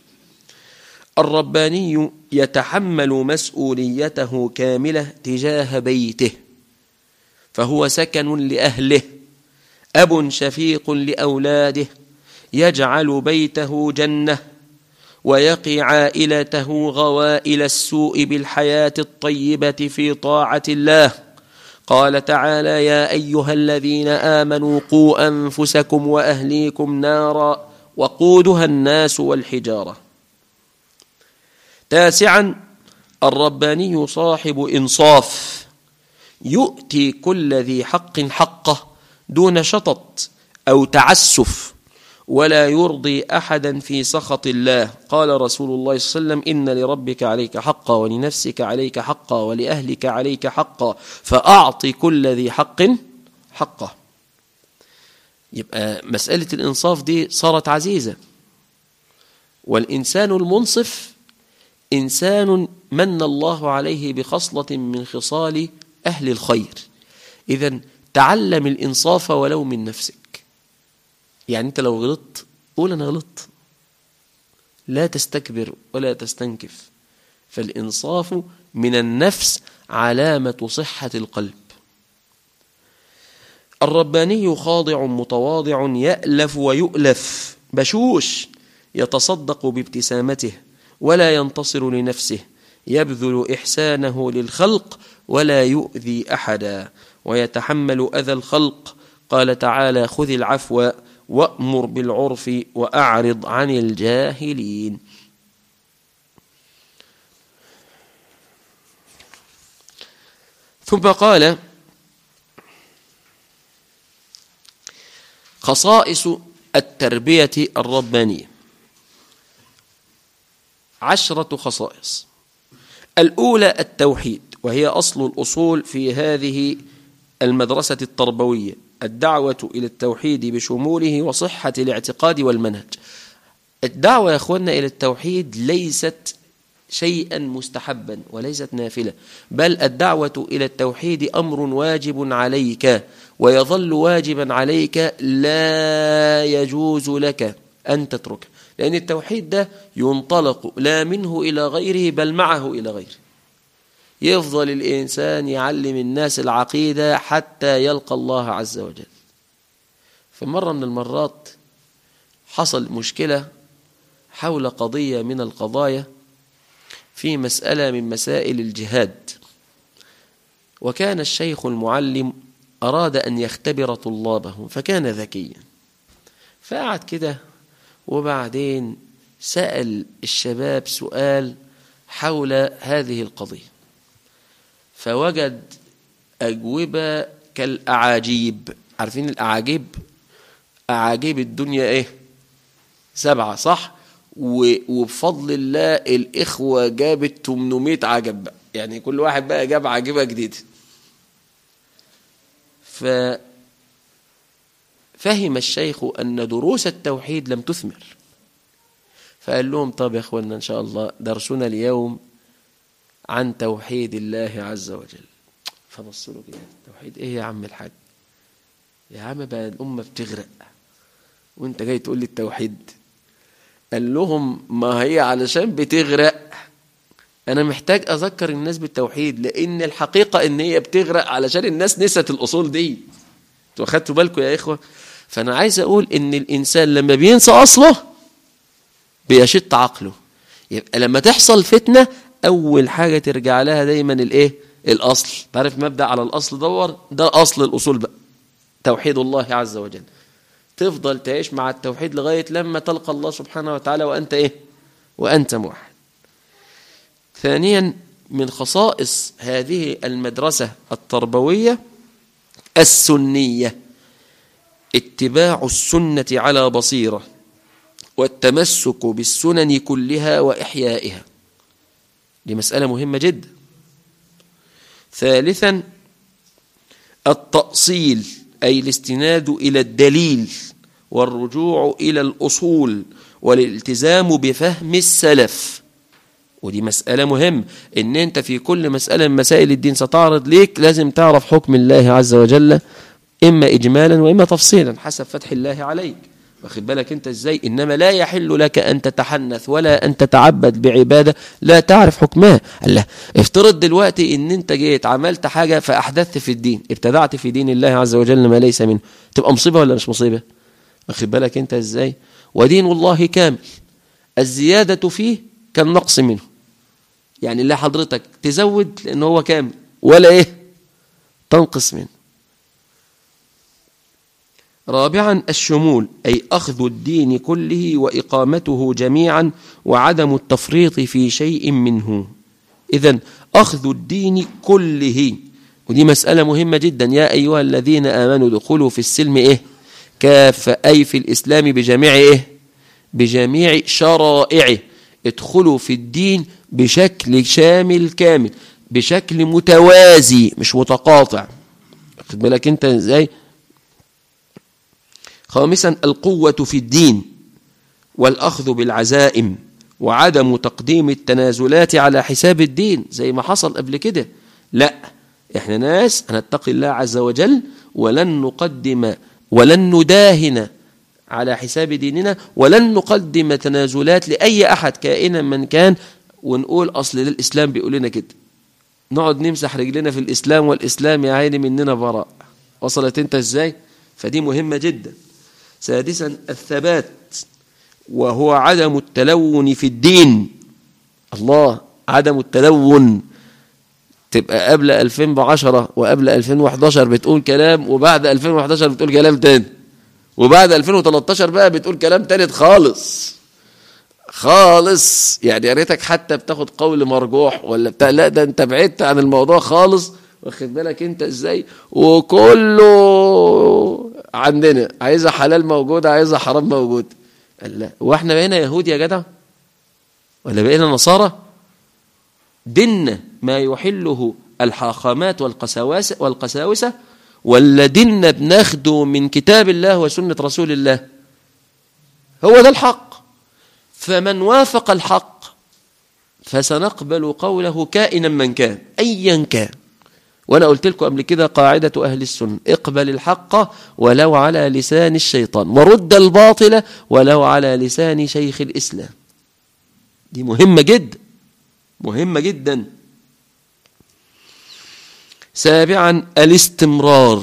الرباني يتحمل مسؤوليته كاملة تجاه بيته فهو سكن لأهله أب شفيق لأولاده يجعل بيته جنة ويقي عائلته غوائل السوء بالحياة الطيبة في طاعة الله قال تعالى يا أيها الذين آمنوا قوا أنفسكم وأهليكم نارا وقودها الناس والحجارة تاسعا الرباني صاحب إنصاف يؤتي كل ذي حق حقه دون شطط أو تعسف ولا يرضي أحدا في سخط الله قال رسول الله صلى الله عليه وسلم إن لربك عليك حقا ولنفسك عليك حقا ولأهلك عليك حقا فأعط كل ذي حق حقه يبقى مسألة الإنصاف دي صارت عزيزة والإنسان المنصف إنسان من الله عليه بخصلة من خصال أهل الخير إذا تعلم الإنصاف ولو من نفسك يعني أنت لو غلطت قول أنا غلطت لا تستكبر ولا تستنكف فالإنصاف من النفس علامة صحة القلب الرباني خاضع متواضع يألف ويؤلف بشوش يتصدق بابتسامته ولا ينتصر لنفسه يبذل إحسانه للخلق ولا يؤذي أحدا ويتحمل أذى الخلق قال تعالى خذ العفو وأمر بالعرف وأعرض عن الجاهلين ثم قال خصائص التربية الربانية عشرة خصائص الأولى التوحيد وهي أصل الأصول في هذه المدرسة التربوية الدعوة إلى التوحيد بشموله وصحة الاعتقاد والمنهج الدعوة يا أخوانا إلى التوحيد ليست شيئا مستحبا وليست نافلة بل الدعوة إلى التوحيد أمر واجب عليك ويظل واجبا عليك لا يجوز لك أن تتركه لأن التوحيد ده ينطلق لا منه إلى غيره بل معه إلى غيره يفضل الإنسان يعلم الناس العقيدة حتى يلقى الله عز وجل في مرة من المرات حصل مشكلة حول قضية من القضايا في مسألة من مسائل الجهاد وكان الشيخ المعلم أراد أن يختبر طلابه فكان ذكيا فقعد كده وبعدين سأل الشباب سؤال حول هذه القضية فوجد أجوبة كالأعاجيب عارفين الأعاجيب أعاجيب الدنيا إيه سبعة صح وبفضل الله الإخوة جابت 800 عجب بقى. يعني كل واحد بقى جاب عجيبة جديدة ففهم الشيخ أن دروس التوحيد لم تثمر فقال لهم طب يا أخوانا إن شاء الله درسنا اليوم عن توحيد الله عز وجل فبصوا له كده توحيد ايه يا عم الحاج يا عم بقى الامه بتغرق وانت جاي تقول لي التوحيد قال لهم ما هي علشان بتغرق انا محتاج اذكر الناس بالتوحيد لان الحقيقة ان هي بتغرق علشان الناس نست الاصول دي انتوا اخدتوا بالكم يا اخوة فانا عايز اقول ان الانسان لما بينسى اصله بيشط عقله يبقى لما تحصل فتنة اول حاجة ترجع لها دايما الايه الاصل تعرف مبدأ على الاصل دور ده اصل الاصول بقى توحيد الله عز وجل تفضل تعيش مع التوحيد لغاية لما تلقى الله سبحانه وتعالى وأنت إيه وأنت موحد ثانيا من خصائص هذه المدرسة التربوية السنية اتباع السنة على بصيرة والتمسك بالسنن كلها وإحيائها دي مسألة مهمة جدا ثالثا التأصيل أي الاستناد إلى الدليل والرجوع إلى الأصول والالتزام بفهم السلف ودي مسألة مهم إن أنت في كل مسألة من مسائل الدين ستعرض ليك لازم تعرف حكم الله عز وجل إما إجمالا وإما تفصيلا حسب فتح الله عليك واخد بالك انت ازاي انما لا يحل لك ان تتحنث ولا ان تتعبد بعباده لا تعرف حكمها الله افترض دلوقتي ان انت جيت عملت حاجه فاحدثت في الدين ابتدعت في دين الله عز وجل ما ليس منه تبقى مصيبه ولا مش مصيبه واخد بالك انت ازاي ودين الله كامل الزياده فيه كالنقص منه يعني لا حضرتك تزود لان هو كامل ولا ايه تنقص منه رابعا الشمول أي أخذ الدين كله وإقامته جميعا وعدم التفريط في شيء منه إذا أخذ الدين كله ودي مسألة مهمة جدا يا أيها الذين آمنوا دخلوا في السلم إيه كافة أي في الإسلام بجميع إيه بجميع شرائعه ادخلوا في الدين بشكل شامل كامل بشكل متوازي مش متقاطع خد بالك انت ازاي خامسا القوة في الدين والأخذ بالعزائم وعدم تقديم التنازلات على حساب الدين زي ما حصل قبل كده لا احنا ناس هنتقي الله عز وجل ولن نقدم ولن نداهن على حساب ديننا ولن نقدم تنازلات لأي أحد كائنا من كان ونقول أصل للإسلام بيقول لنا كده نقعد نمسح رجلنا في الإسلام والإسلام يا عيني مننا براء وصلت انت ازاي فدي مهمة جدا سادسا الثبات وهو عدم التلون في الدين الله عدم التلون تبقى قبل 2010 وقبل 2011 بتقول كلام وبعد 2011 بتقول كلام تاني وبعد 2013 بقى بتقول كلام تالت خالص خالص يعني يا ريتك حتى بتاخد قول مرجوح ولا بتاع لا ده انت بعدت عن الموضوع خالص واخد بالك انت ازاي وكله عندنا عايزه حلال موجود عايزه حرام موجود قال لا واحنا بقينا يهود يا جدع ولا بقينا نصارى ديننا ما يحله الحاخامات والقساوسه والقساوسه ولا ديننا بناخده من كتاب الله وسنه رسول الله هو ده الحق فمن وافق الحق فسنقبل قوله كائنا من كان ايا كان وانا قلت لكم قبل كده قاعده اهل السنه اقبل الحق ولو على لسان الشيطان ورد الباطل ولو على لسان شيخ الاسلام دي مهمه جدا مهمه جدا سابعا الاستمرار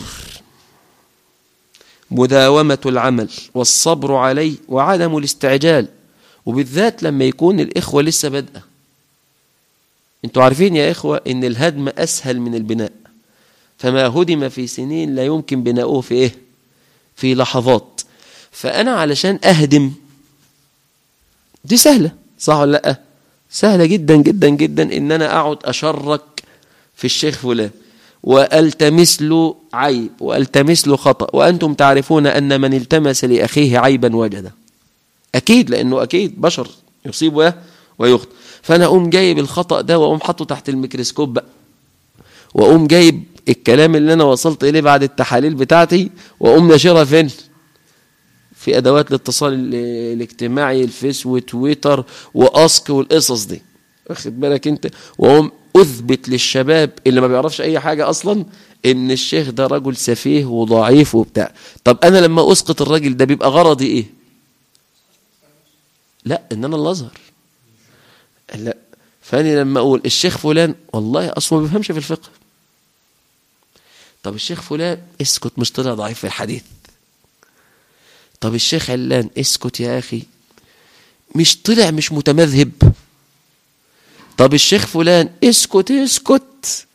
مداومه العمل والصبر عليه وعدم الاستعجال وبالذات لما يكون الاخوه لسه بادئه انتوا عارفين يا إخوة إن الهدم أسهل من البناء فما هدم في سنين لا يمكن بناؤه في إيه في لحظات فأنا علشان أهدم دي سهلة صح ولا لأ سهلة جدا جدا جدا إن أنا أقعد أشرك في الشيخ فلان وألتمس له عيب وألتمس له خطأ وأنتم تعرفون أن من التمس لأخيه عيبا وجده أكيد لأنه أكيد بشر يصيب ويخطئ فانا اقوم جايب الخطا ده واقوم حاطه تحت الميكروسكوب بقى واقوم جايب الكلام اللي انا وصلت اليه بعد التحاليل بتاعتي واقوم ناشرها فين في ادوات الاتصال الاجتماعي الفيس وتويتر واسك والقصص دي واخد بالك انت واقوم اثبت للشباب اللي ما بيعرفش اي حاجه اصلا ان الشيخ ده رجل سفيه وضعيف وبتاع طب انا لما اسقط الراجل ده بيبقى غرضي ايه لا ان انا اللي اظهر لا فاني لما اقول الشيخ فلان والله اصلا ما بيفهمش في الفقه طب الشيخ فلان اسكت مش طلع ضعيف في الحديث طب الشيخ علان اسكت يا اخي مش طلع مش متمذهب طب الشيخ فلان اسكت اسكت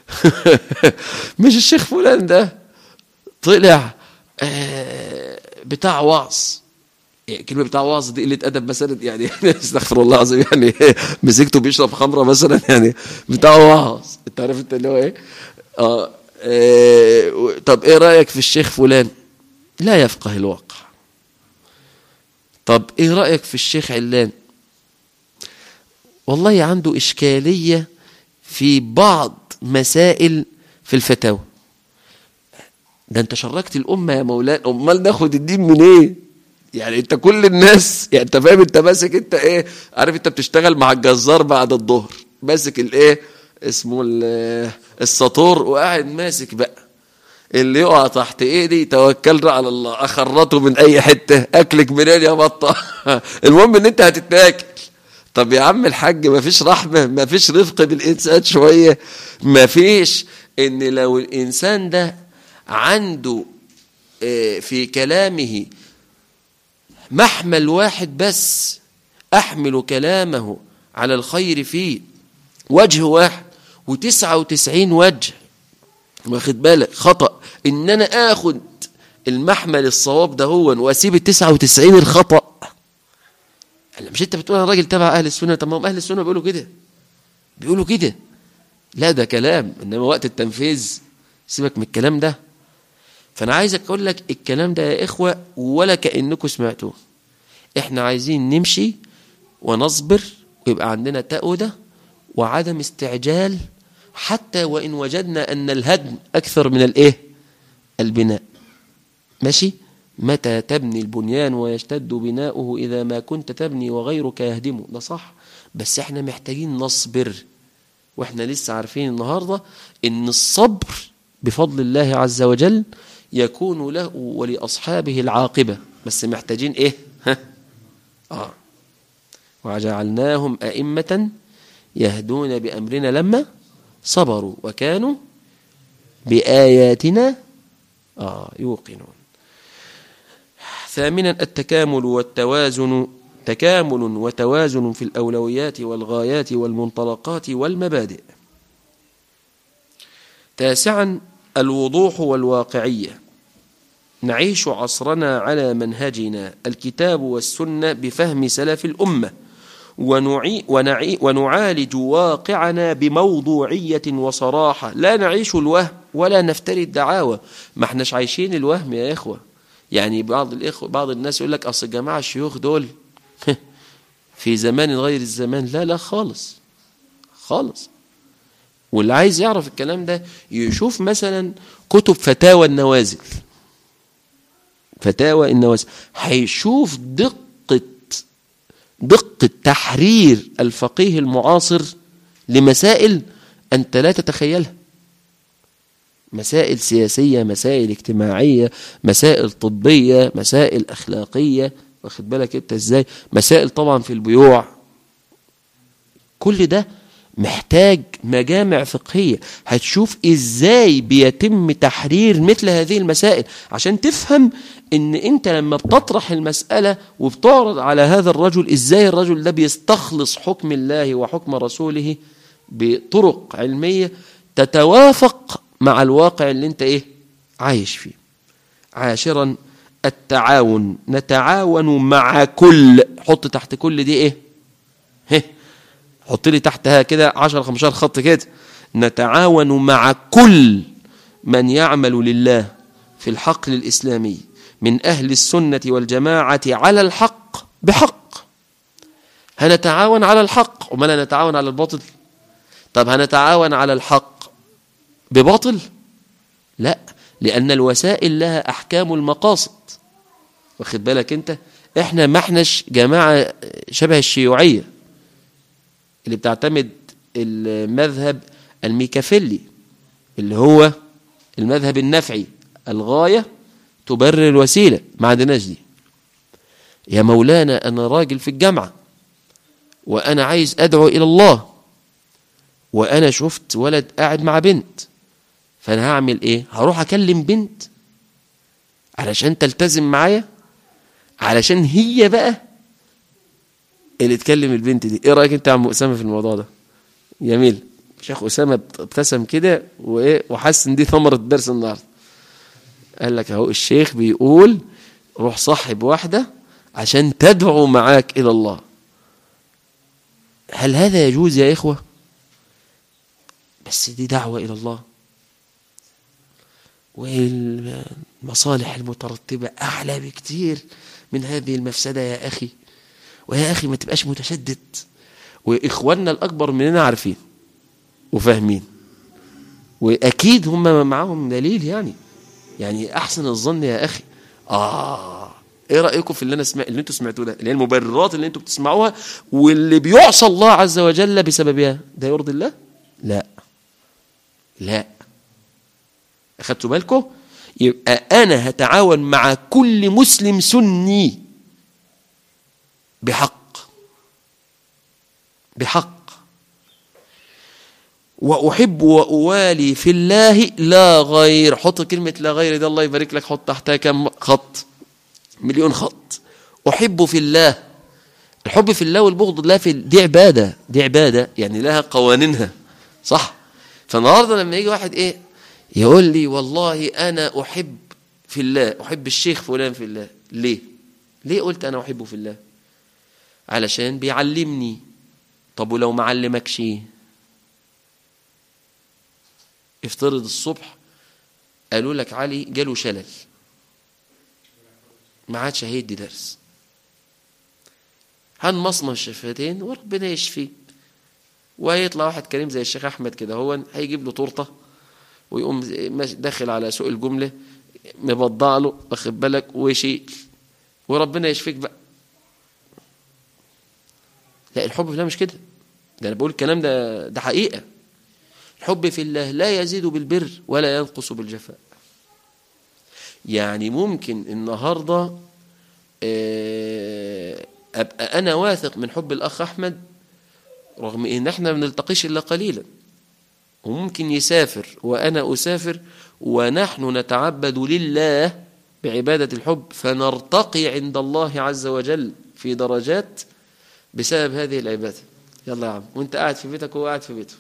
مش الشيخ فلان ده طلع آه، بتاع وعظ يعني كلمة بتاع وعظ دي قلة أدب مثلا يعني استغفر الله العظيم يعني مسكته بيشرب خمرة مثلا يعني بتاع وعظ أنت عارف أنت اللي هو إيه؟ آه آه، طب إيه رأيك في الشيخ فلان؟ لا يفقه الواقع طب إيه رأيك في الشيخ علان؟ والله عنده إشكالية في بعض مسائل في الفتاوى ده انت شركت الأمة يا مولانا أمال ناخد الدين من ايه يعني انت كل الناس يعني انت فاهم انت ماسك انت ايه عارف انت بتشتغل مع الجزار بعد الظهر ماسك الايه اسمه ال- السطور وقاعد ماسك بقى اللي يقع تحت ايدي توكلنا على الله اخرته من اي حته اكلك منين يا بطه المهم ان انت هتتاكل طب يا عم الحاج ما فيش رحمه ما فيش رفق بالانسان شويه ما فيش ان لو الانسان ده عنده آه، في كلامه محمل واحد بس احمل كلامه على الخير فيه وجه واحد وتسعة وتسعين وجه واخد بالك خطأ ان انا اخد المحمل الصواب ده هو واسيب التسعة وتسعين الخطأ هلا مش انت بتقول انا راجل تبع اهل السنة طب ما هم اهل السنة بيقولوا كده بيقولوا كده لا ده كلام انما وقت التنفيذ سيبك من الكلام ده فانا عايزك اقول لك الكلام ده يا اخوة ولا كأنكم سمعتوه احنا عايزين نمشي ونصبر ويبقى عندنا تأودة وعدم استعجال حتى وإن وجدنا أن الهدم أكثر من الإيه البناء ماشي متى تبني البنيان ويشتد بناؤه إذا ما كنت تبني وغيرك يهدمه ده صح بس احنا محتاجين نصبر واحنا لسه عارفين النهاردة ان الصبر بفضل الله عز وجل يكون له ولأصحابه العاقبة بس محتاجين ايه ها آه. وجعلناهم أئمة يهدون بأمرنا لما صبروا وكانوا بآياتنا آه يوقنون ثامنا التكامل والتوازن تكامل وتوازن في الأولويات والغايات والمنطلقات والمبادئ تاسعا الوضوح والواقعية نعيش عصرنا على منهجنا الكتاب والسنة بفهم سلف الأمة ونعي ونعي ونعالج واقعنا بموضوعية وصراحة لا نعيش الوهم ولا نفتري الدعاوى ما احناش عايشين الوهم يا إخوة يعني بعض الإخوة بعض الناس يقول لك أصل الجماعة الشيوخ دول في زمان غير الزمان لا لا خالص خالص واللي عايز يعرف الكلام ده يشوف مثلا كتب فتاوى النوازل فتاوى النوازل هيشوف دقة دقة تحرير الفقيه المعاصر لمسائل أنت لا تتخيلها مسائل سياسية مسائل اجتماعية مسائل طبية مسائل أخلاقية واخد بالك انت ازاي مسائل طبعا في البيوع كل ده محتاج مجامع فقهية هتشوف ازاي بيتم تحرير مثل هذه المسائل عشان تفهم ان انت لما بتطرح المسألة وبتعرض على هذا الرجل ازاي الرجل ده بيستخلص حكم الله وحكم رسوله بطرق علمية تتوافق مع الواقع اللي انت ايه عايش فيه عاشرا التعاون نتعاون مع كل حط تحت كل دي ايه هه حط لي تحتها كده 10 15 خط كده نتعاون مع كل من يعمل لله في الحقل الإسلامي من أهل السنة والجماعة على الحق بحق هنتعاون على الحق وما لا نتعاون على الباطل طب هنتعاون على الحق بباطل لا لأن الوسائل لها أحكام المقاصد واخد بالك انت احنا ما احناش جماعة شبه الشيوعية اللي بتعتمد المذهب الميكافيلي اللي هو المذهب النفعي الغاية تبرر الوسيلة ما عندناش دي يا مولانا أنا راجل في الجامعة وأنا عايز أدعو إلى الله وأنا شفت ولد قاعد مع بنت فأنا هعمل إيه هروح أكلم بنت علشان تلتزم معايا علشان هي بقى اللي تكلم البنت دي ايه رايك انت يا عم اسامه في الموضوع ده جميل شيخ اسامه ابتسم كده وايه وحس ان دي ثمره درس النهارده قال لك اهو الشيخ بيقول روح صاحب واحده عشان تدعو معاك الى الله هل هذا يجوز يا اخوه بس دي دعوه الى الله والمصالح المترتبه اعلى بكتير من هذه المفسده يا اخي ويا اخي ما تبقاش متشدد واخواننا الاكبر مننا عارفين وفاهمين واكيد هم معاهم دليل يعني يعني احسن الظن يا اخي اه ايه رايكم في اللي انا سمع اللي انتوا سمعتوه ده اللي هي المبررات اللي انتوا بتسمعوها واللي بيعصى الله عز وجل بسببها ده يرضي الله لا لا اخدتوا بالكم يبقى انا هتعاون مع كل مسلم سني بحق بحق وأحب وأوالي في الله لا غير حط كلمة لا غير ده الله يبارك لك حط تحتها كم خط مليون خط أحب في الله الحب في الله والبغض لا في دي عبادة دي عبادة يعني لها قوانينها صح فالنهارده لما يجي واحد ايه يقول لي والله أنا أحب في الله أحب الشيخ فلان في الله ليه ليه قلت أنا أحبه في الله علشان بيعلمني طب ولو ما علمكش افترض الصبح قالوا لك علي جاله شلل ما عادش هيدي درس هنمصمص الشفتين وربنا يشفيه وهيطلع واحد كريم زي الشيخ احمد كده هو هيجيب له تورته ويقوم داخل على سوق الجمله مبضع له واخد بالك ويشيل وربنا يشفيك بقى لا الحب في الله مش كده ده انا بقول الكلام ده ده حقيقه الحب في الله لا يزيد بالبر ولا ينقص بالجفاء يعني ممكن النهارده ابقى انا واثق من حب الاخ احمد رغم ان احنا ما بنلتقيش الا قليلا وممكن يسافر وانا اسافر ونحن نتعبد لله بعباده الحب فنرتقي عند الله عز وجل في درجات بسبب هذه العبادة يلا يا عم وانت قاعد في بيتك وهو قاعد في بيته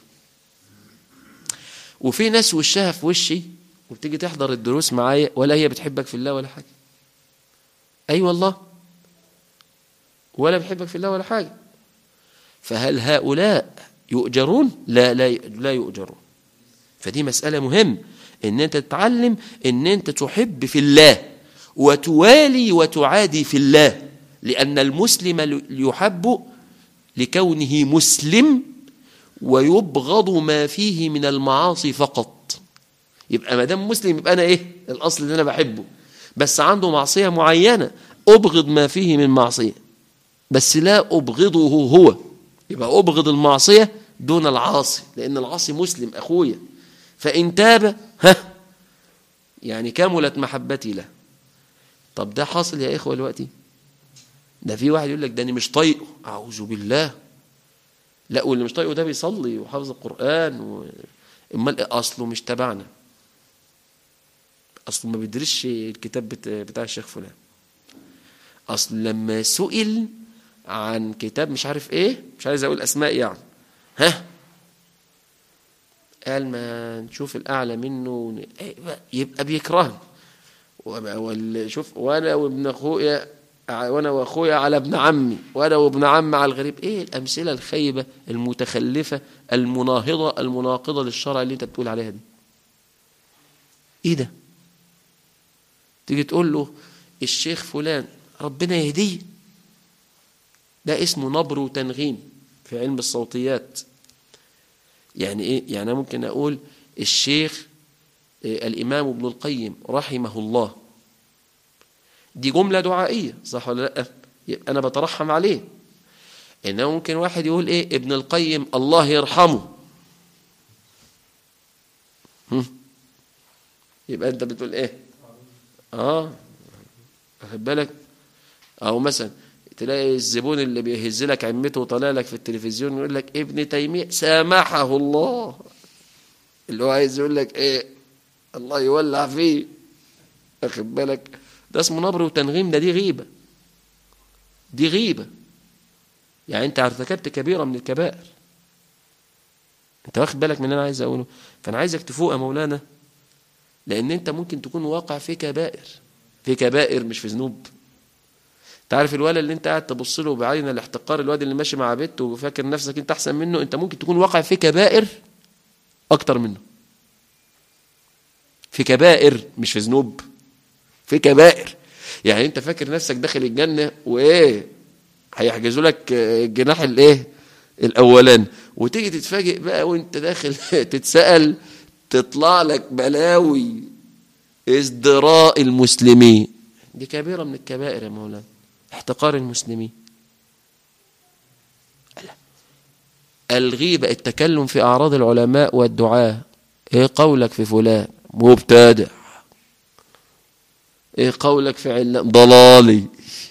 وفي ناس وشها في وشي وبتيجي تحضر الدروس معايا ولا هي بتحبك في الله ولا حاجة أي أيوة والله ولا بتحبك في الله ولا حاجة فهل هؤلاء يؤجرون لا لا لا يؤجرون فدي مسألة مهم ان انت تتعلم ان انت تحب في الله وتوالي وتعادي في الله لأن المسلم يحب لكونه مسلم ويبغض ما فيه من المعاصي فقط يبقى ما دام مسلم يبقى أنا إيه الأصل اللي أنا بحبه بس عنده معصية معينة أبغض ما فيه من معصية بس لا أبغضه هو يبقى أبغض المعصية دون العاصي لأن العاصي مسلم أخويا فإن تاب ها يعني كملت محبتي له طب ده حاصل يا إخوة دلوقتي ده في واحد يقول لك ده انا مش طايقه اعوذ بالله لا واللي مش طايقه ده بيصلي وحافظ القران و... امال اصله مش تبعنا اصله ما بيدرسش الكتاب بتاع الشيخ فلان اصل لما سئل عن كتاب مش عارف ايه مش عايز اقول اسماء يعني ها قال ما نشوف الاعلى منه يبقى بيكرهني شوف وانا وابن اخويا وانا واخويا على ابن عمي وانا وابن عمي على الغريب ايه الامثله الخيبه المتخلفه المناهضه المناقضه للشرع اللي انت بتقول عليها دي ايه ده تيجي تقول له الشيخ فلان ربنا يهديه ده اسمه نبر وتنغيم في علم الصوتيات يعني ايه يعني ممكن اقول الشيخ الامام ابن القيم رحمه الله دي جملة دعائية صح ولا لا يبقى أنا بترحم عليه إنما ممكن واحد يقول إيه ابن القيم الله يرحمه يبقى أنت بتقول إيه آه واخد بالك او مثلا تلاقي الزبون اللي بيهز لك عمته وطالع لك في التلفزيون يقول لك ابن تيميه سامحه الله اللي هو عايز يقول لك ايه الله يولع فيه واخد بالك ده اسمه نبر وتنغيم ده دي غيبه دي غيبه يعني انت ارتكبت كبيره من الكبائر انت واخد بالك من اللي انا عايز اقوله فانا عايزك تفوق يا مولانا لان انت ممكن تكون واقع في كبائر في كبائر مش في ذنوب تعرف الولد اللي انت قاعد تبص له بعين الاحتقار الواد اللي ماشي مع بنته وفاكر نفسك انت احسن منه انت ممكن تكون واقع في كبائر اكتر منه في كبائر مش في ذنوب في كبائر يعني انت فاكر نفسك داخل الجنه وايه هيحجزوا لك الجناح الايه الاولاني وتيجي تتفاجئ بقى وانت داخل تتسال تطلع لك بلاوي ازدراء المسلمين دي كبيره من الكبائر يا مولانا احتقار المسلمين الغيبة التكلم في أعراض العلماء والدعاة ايه قولك في فلان مبتدع ايه قولك في علان ضلالي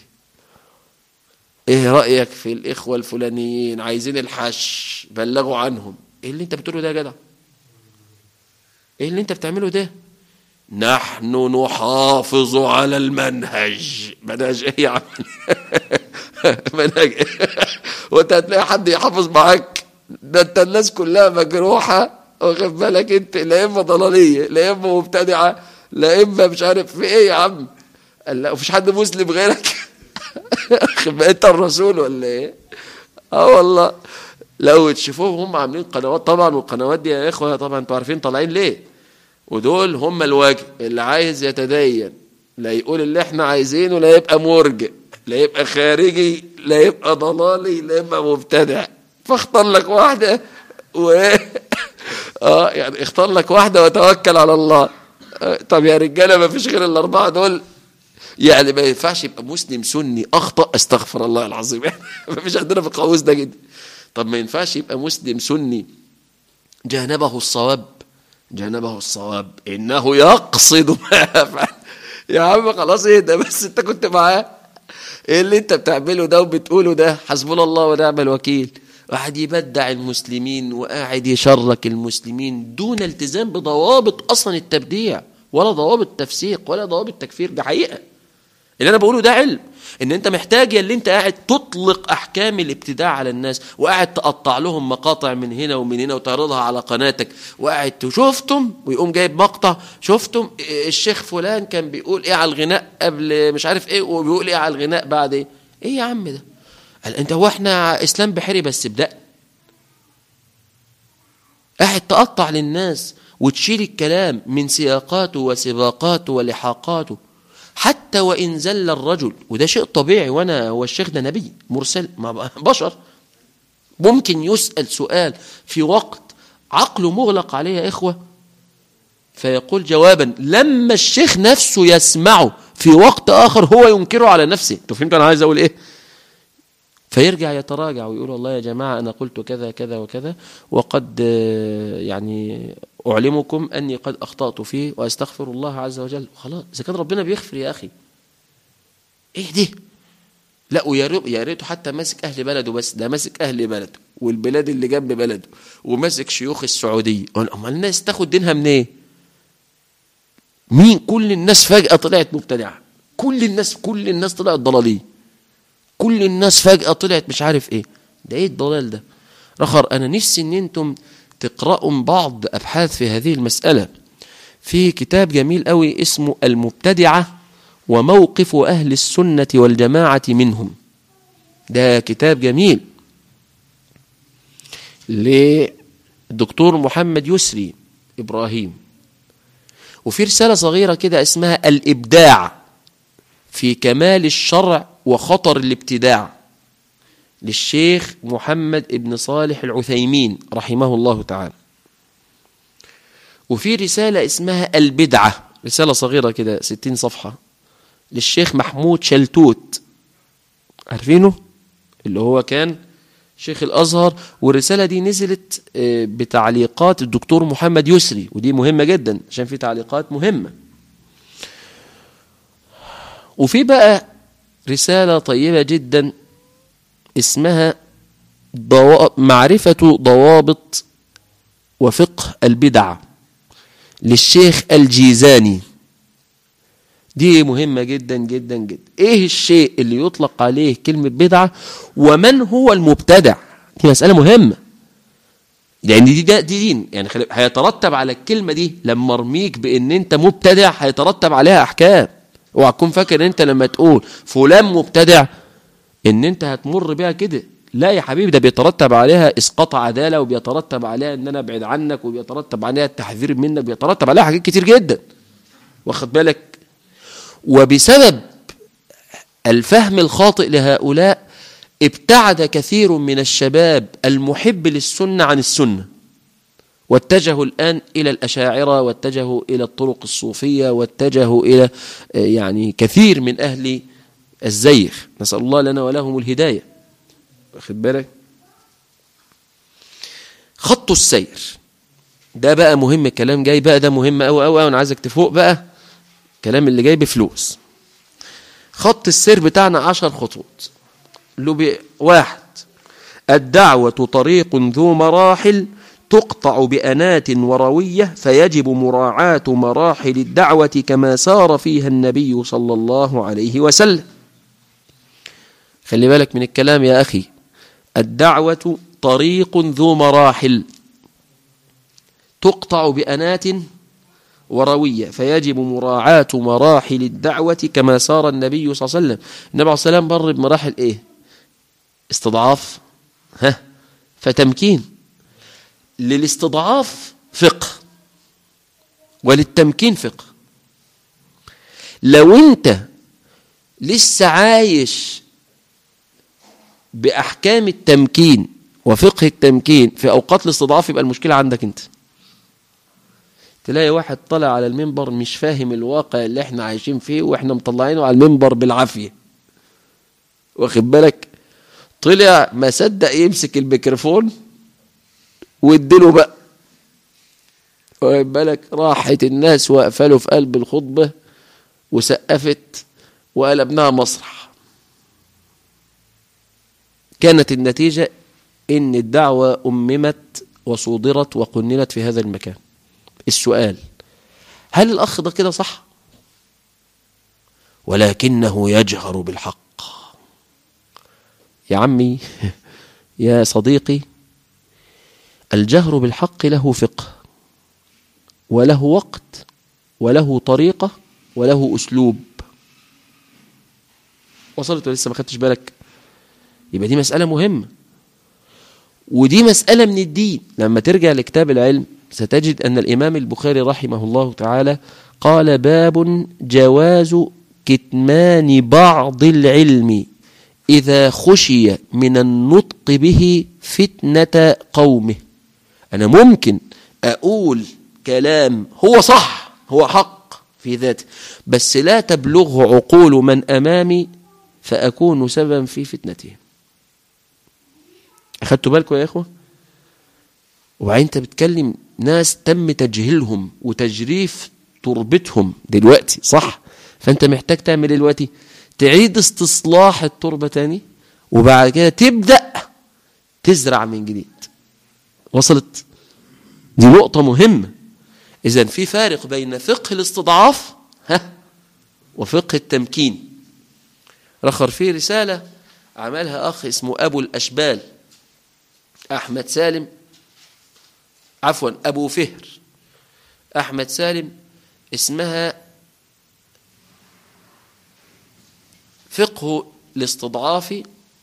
ايه رأيك في الإخوة الفلانيين عايزين الحش بلغوا عنهم ايه اللي انت بتقوله ده يا جدع ايه اللي انت بتعمله ده نحن نحافظ على المنهج منهج ايه يا عم منهج ايه وانت هتلاقي حد يحافظ معاك ده انت الناس كلها مجروحه واخد بالك انت لا اما ضلاليه لا اما مبتدعه لا اما مش عارف في ايه يا عم قال لا مفيش حد مسلم غيرك انت الرسول ولا ايه اه والله لو تشوفوهم هم عاملين قنوات طبعا والقنوات دي يا اخوه طبعا انتوا عارفين طالعين ليه ودول هم الوجه اللي عايز يتدين لا يقول اللي احنا عايزينه لا يبقى مرجئ لا يبقى خارجي لا يبقى ضلالي لا يبقى مبتدع فاختار لك واحدة و اه يعني اختار لك واحدة وتوكل على الله آه طب يا رجالة ما فيش غير الأربعة دول يعني ما ينفعش يبقى مسلم سني أخطأ استغفر الله العظيم يعني ما فيش عندنا في القاموس ده جدا طب ما ينفعش يبقى مسلم سني جانبه الصواب جانبه الصواب إنه يقصد ما يفعل يا عم خلاص ايه ده بس انت كنت معاه ايه اللي انت بتعمله ده وبتقوله ده حسبنا الله ونعم الوكيل قاعد يبدع المسلمين وقاعد يشرك المسلمين دون التزام بضوابط اصلا التبديع ولا ضوابط تفسيق ولا ضوابط تكفير ده حقيقه اللي انا بقوله ده علم ان انت محتاج يا اللي انت قاعد تطلق احكام الابتداع على الناس وقاعد تقطع لهم مقاطع من هنا ومن هنا وتعرضها على قناتك وقاعد شفتم ويقوم جايب مقطع شفتم الشيخ فلان كان بيقول ايه على الغناء قبل مش عارف ايه وبيقول ايه على الغناء بعد ايه ايه يا عم ده قال انت هو احنا اسلام بحري بس بدأ قاعد تقطع للناس وتشيل الكلام من سياقاته وسباقاته ولحاقاته حتى وإن زل الرجل وده شيء طبيعي وأنا هو الشيخ ده نبي مرسل ما بشر ممكن يسأل سؤال في وقت عقله مغلق عليه يا إخوة فيقول جوابا لما الشيخ نفسه يسمعه في وقت آخر هو ينكره على نفسه انتوا فهمتوا أنا عايز أقول إيه فيرجع يتراجع ويقول والله يا جماعة أنا قلت كذا كذا وكذا وقد يعني أعلمكم أني قد أخطأت فيه وأستغفر الله عز وجل خلاص إذا كان ربنا بيغفر يا أخي إيه دي لا ويا ريته حتى ماسك أهل بلده بس ده ماسك أهل بلده والبلاد اللي جنب بلده وماسك شيوخ السعودية أمال الناس تاخد دينها منين إيه؟ مين كل الناس فجأة طلعت مبتدعة كل الناس كل الناس طلعت ضلالية كل الناس فجأة طلعت مش عارف ايه ده ايه الضلال ده رخر انا نفسي ان انتم تقرأوا بعض ابحاث في هذه المسألة في كتاب جميل قوي اسمه المبتدعة وموقف اهل السنة والجماعة منهم ده كتاب جميل للدكتور محمد يسري ابراهيم وفي رسالة صغيرة كده اسمها الابداع في كمال الشرع وخطر الابتداع للشيخ محمد ابن صالح العثيمين رحمه الله تعالى وفي رسالة اسمها البدعة رسالة صغيرة كده ستين صفحة للشيخ محمود شلتوت عارفينه اللي هو كان شيخ الأزهر والرسالة دي نزلت بتعليقات الدكتور محمد يسري ودي مهمة جدا عشان في تعليقات مهمة وفي بقى رسالة طيبة جدا اسمها ضوا... معرفة ضوابط وفقه البدع للشيخ الجيزاني دي مهمة جدا جدا جدا ايه الشيء اللي يطلق عليه كلمة بدعة ومن هو المبتدع دي مسألة مهمة لان دي دي دين يعني خلي- هيترتب على الكلمة دي لما ارميك بان انت مبتدع هيترتب عليها احكام اوعى تكون فاكر انت لما تقول فلان مبتدع ان انت هتمر بيها كده لا يا حبيبي ده بيترتب عليها اسقاط عداله وبيترتب عليها ان انا ابعد عنك وبيترتب عليها التحذير منك بيترتب عليها حاجات كتير جدا واخد بالك وبسبب الفهم الخاطئ لهؤلاء ابتعد كثير من الشباب المحب للسنه عن السنه واتجهوا الآن إلى الأشاعرة واتجهوا إلى الطرق الصوفية واتجهوا إلى آه، يعني كثير من أهل الزيغ نسأل الله لنا ولهم الهداية واخد بالك خط السير ده بقى مهم الكلام جاي بقى ده مهم أوي أوي أوي أنا عايزك تفوق بقى الكلام اللي جاي بفلوس خط السير بتاعنا عشر خطوط له بي- واحد الدعوة طريق ذو مراحل تقطع بأنات وروية فيجب مراعاة مراحل الدعوة كما سار فيها النبي صلى الله عليه وسلم خلي بالك من الكلام يا أخي الدعوة طريق ذو مراحل تقطع بأنات وروية فيجب مراعاة مراحل الدعوة كما سار النبي صلى الله عليه وسلم النبي عليه الصلاة والسلام مر بمراحل إيه استضعاف ها فتمكين للاستضعاف فقه وللتمكين فقه لو انت لسه عايش بأحكام التمكين وفقه التمكين في أوقات الاستضعاف يبقى المشكلة عندك انت تلاقي واحد طلع على المنبر مش فاهم الواقع اللي احنا عايشين فيه واحنا مطلعينه على المنبر بالعافية واخد بالك طلع ما صدق يمسك الميكروفون واديله بقى واخد بالك راحت الناس وقفلوا في قلب الخطبة وسقفت وقلبناها مسرح كانت النتيجة إن الدعوة أممت وصودرت وقننت في هذا المكان السؤال هل الأخ ده كده صح ولكنه يجهر بالحق يا عمي يا صديقي الجهر بالحق له فقه وله وقت وله طريقة وله أسلوب وصلت ولا لسه ما خدتش بالك يبقى دي مسألة مهمة ودي مسألة من الدين لما ترجع لكتاب العلم ستجد أن الإمام البخاري رحمه الله تعالى قال باب جواز كتمان بعض العلم إذا خشي من النطق به فتنة قومه أنا ممكن أقول كلام هو صح هو حق في ذاته بس لا تبلغه عقول من أمامي فأكون سببا في فتنتهم أخدتوا بالكم يا إخوة وبعدين أنت بتكلم ناس تم تجهيلهم وتجريف تربتهم دلوقتي صح فأنت محتاج تعمل إيه دلوقتي تعيد استصلاح التربة تاني وبعد كده تبدأ تزرع من جديد وصلت دي نقطة مهمة إذا في فارق بين فقه الاستضعاف ها وفقه التمكين رخر فيه رسالة عملها أخ اسمه أبو الأشبال أحمد سالم عفوا أبو فهر أحمد سالم اسمها فقه الاستضعاف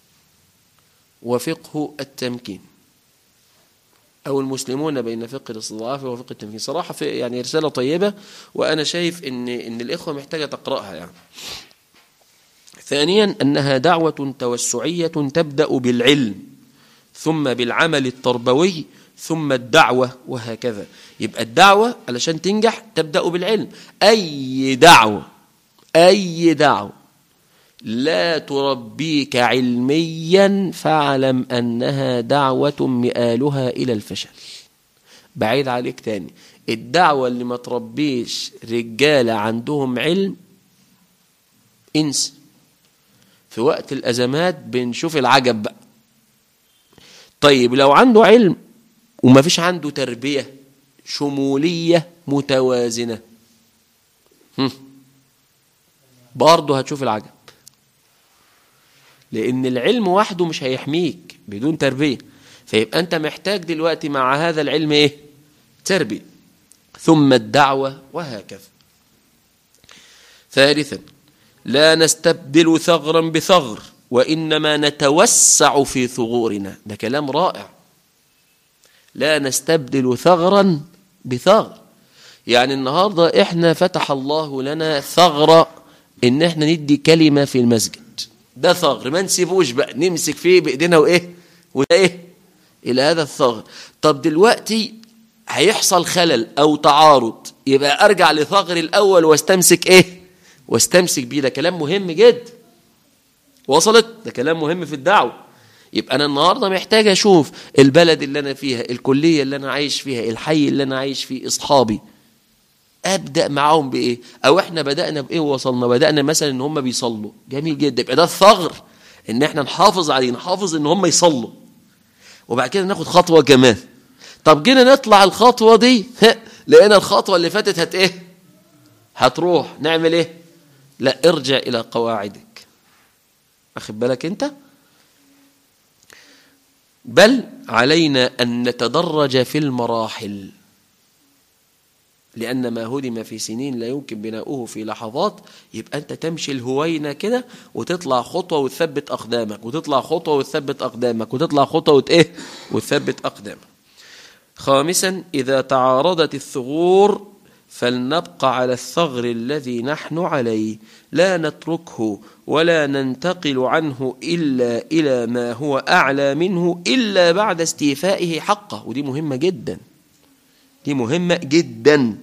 وفقه التمكين أو المسلمون بين فقه الاستضعاف وفقه التمكين صراحة في يعني رسالة طيبة وأنا شايف إن إن الإخوة محتاجة تقرأها يعني ثانيا أنها دعوة توسعية تبدأ بالعلم ثم بالعمل التربوي ثم الدعوة وهكذا يبقى الدعوة علشان تنجح تبدأ بالعلم أي دعوة أي دعوة لا تربيك علميا فاعلم أنها دعوة مآلها إلى الفشل بعيد عليك تاني الدعوة اللي ما تربيش رجالة عندهم علم انسى في وقت الأزمات بنشوف العجب بقى طيب لو عنده علم وما فيش عنده تربية شمولية متوازنة هم. برضه هتشوف العجب لأن العلم وحده مش هيحميك بدون تربية فيبقى أنت محتاج دلوقتي مع هذا العلم إيه؟ تربية ثم الدعوة وهكذا ثالثا لا نستبدل ثغرا بثغر وإنما نتوسع في ثغورنا ده كلام رائع لا نستبدل ثغرا بثغر يعني النهاردة إحنا فتح الله لنا ثغرة إن إحنا ندي كلمة في المسجد ده ثغر ما نسيبوش بقى نمسك فيه بإيدينا وإيه وده إيه إلى هذا الثغر طب دلوقتي هيحصل خلل أو تعارض يبقى أرجع لثغر الأول واستمسك إيه واستمسك بيه ده كلام مهم جدا وصلت ده كلام مهم في الدعوة يبقى أنا النهاردة محتاج أشوف البلد اللي أنا فيها الكلية اللي أنا عايش فيها الحي اللي أنا عايش فيه أصحابي أبدأ معاهم بإيه أو إحنا بدأنا بإيه ووصلنا بدأنا مثلا إن هم بيصلوا جميل جدا يبقى ده الثغر إن إحنا نحافظ عليه نحافظ إن هم يصلوا وبعد كده ناخد خطوة كمان طب جينا نطلع الخطوة دي لقينا الخطوة اللي فاتت هت إيه هتروح نعمل إيه لا ارجع إلى قواعدك أخد بالك أنت بل علينا أن نتدرج في المراحل لأن ما هدم في سنين لا يمكن بناؤه في لحظات يبقى أنت تمشي الهوينة كده وتطلع خطوة وتثبت أقدامك وتطلع خطوة وتثبت أقدامك وتطلع خطوة وتإيه وتثبت أقدامك خامسا إذا تعارضت الثغور فلنبقى على الثغر الذي نحن عليه لا نتركه ولا ننتقل عنه إلا إلى ما هو أعلى منه إلا بعد استيفائه حقه ودي مهمة جدا دي مهمة جدا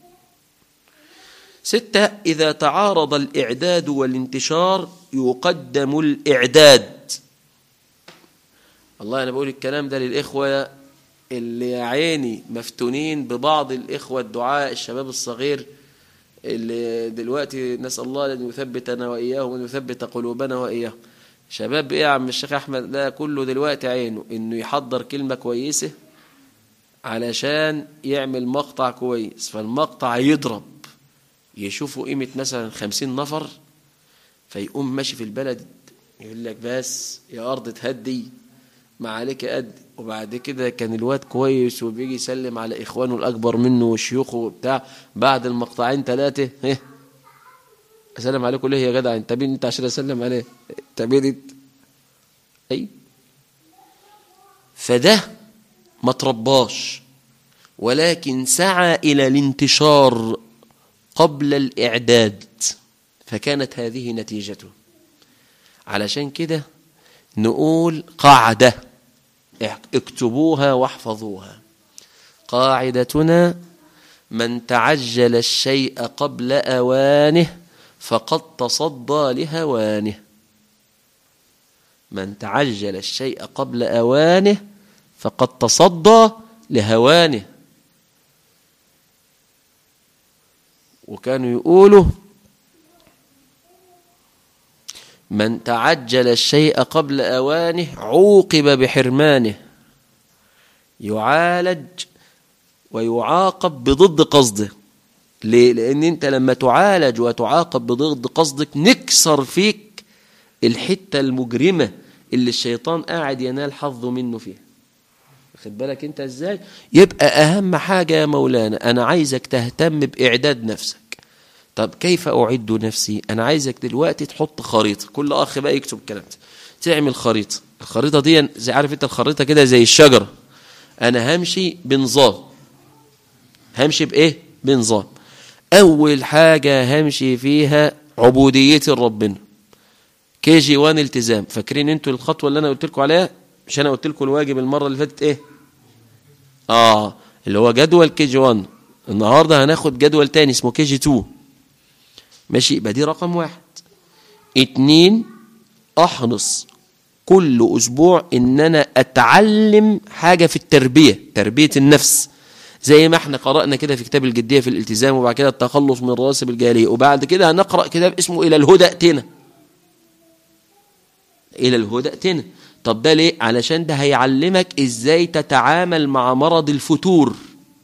ستة إذا تعارض الإعداد والانتشار يقدم الإعداد الله أنا بقول الكلام ده للإخوة اللي يا عيني مفتونين ببعض الإخوة الدعاء الشباب الصغير اللي دلوقتي نسأل الله أن يثبتنا وإياهم وأن يثبت قلوبنا وإياهم شباب إيه يا عم الشيخ أحمد ده كله دلوقتي عينه إنه يحضر كلمة كويسة علشان يعمل مقطع كويس فالمقطع يضرب يشوفوا قيمة مثلا خمسين نفر فيقوم ماشي في البلد يقول لك بس يا أرض تهدي ما عليك قد وبعد كده كان الواد كويس وبيجي يسلم على إخوانه الأكبر منه وشيوخه وبتاع بعد المقطعين ثلاثة ايه أسلم عليكم ليه يا جدع أنت مين أنت عشان أسلم عليه أنت مين أي فده ما ترباش ولكن سعى إلى الانتشار قبل الإعداد فكانت هذه نتيجته علشان كده نقول قاعدة اكتبوها واحفظوها قاعدتنا من تعجل الشيء قبل أوانه فقد تصدى لهوانه من تعجل الشيء قبل أوانه فقد تصدى لهوانه وكانوا يقولوا من تعجل الشيء قبل أوانه عوقب بحرمانه يعالج ويعاقب بضد قصده ليه؟ لأن أنت لما تعالج وتعاقب بضد قصدك نكسر فيك الحتة المجرمة اللي الشيطان قاعد ينال حظه منه فيها خد بالك انت ازاي يبقى اهم حاجة يا مولانا انا عايزك تهتم باعداد نفسك طب كيف اعد نفسي انا عايزك دلوقتي تحط خريطة كل اخ بقى يكتب الكلام ده تعمل خريطة الخريطة دي زي عارف انت الخريطة كده زي الشجرة انا همشي بنظام همشي بايه بنظام اول حاجة همشي فيها عبوديتي لربنا كي جي وان التزام فاكرين انتوا الخطوة اللي انا قلت لكم عليها مش انا قلت لكم الواجب المره اللي فاتت ايه اه اللي هو جدول كي جي 1 النهارده هناخد جدول تاني اسمه كي جي 2 ماشي يبقى دي رقم واحد اتنين احرص كل اسبوع ان انا اتعلم حاجه في التربيه تربيه النفس زي ما احنا قرأنا كده في كتاب الجدية في الالتزام وبعد كده التخلص من رواسب الجاهلية وبعد كده هنقرأ كتاب اسمه إلى الهدى ائتنا الى الهدى ائتنا طب ده ليه علشان ده هيعلمك ازاي تتعامل مع مرض الفتور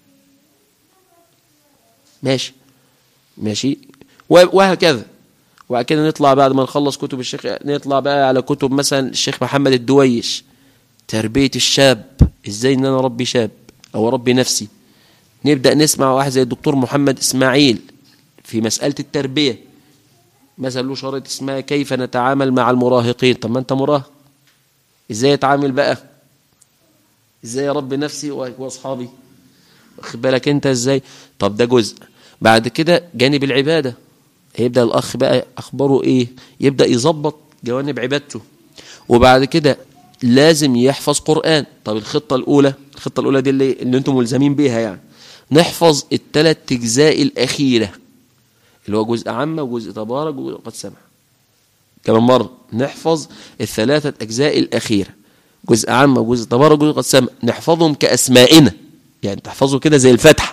ماشي ماشي و- وهكذا وبعد كده نطلع بعد ما نخلص كتب الشيخ نطلع بقى على كتب مثلا الشيخ محمد الدويش تربية الشاب ازاي ان انا اربي شاب او اربي نفسي نبدأ نسمع واحد زي الدكتور محمد اسماعيل في مسألة التربية مثلا له شريط اسمها كيف نتعامل مع المراهقين طب ما انت مراهق ازاي اتعامل بقى ازاي اربي نفسي واصحابي واخد بالك انت ازاي طب ده جزء بعد كده جانب العباده هيبدا الاخ بقى اخباره ايه يبدا يظبط جوانب عبادته وبعد كده لازم يحفظ قران طب الخطه الاولى الخطه الاولى دي اللي, اللي انتم ملزمين بيها يعني نحفظ الثلاث اجزاء الاخيره اللي هو جزء عامه وجزء تبارك وجزء قد سمع كمان مرة نحفظ الثلاثة أجزاء الأخيرة جزء عام وجزء تبارك وجزء قد سمع نحفظهم كأسمائنا يعني تحفظه كده زي الفتحة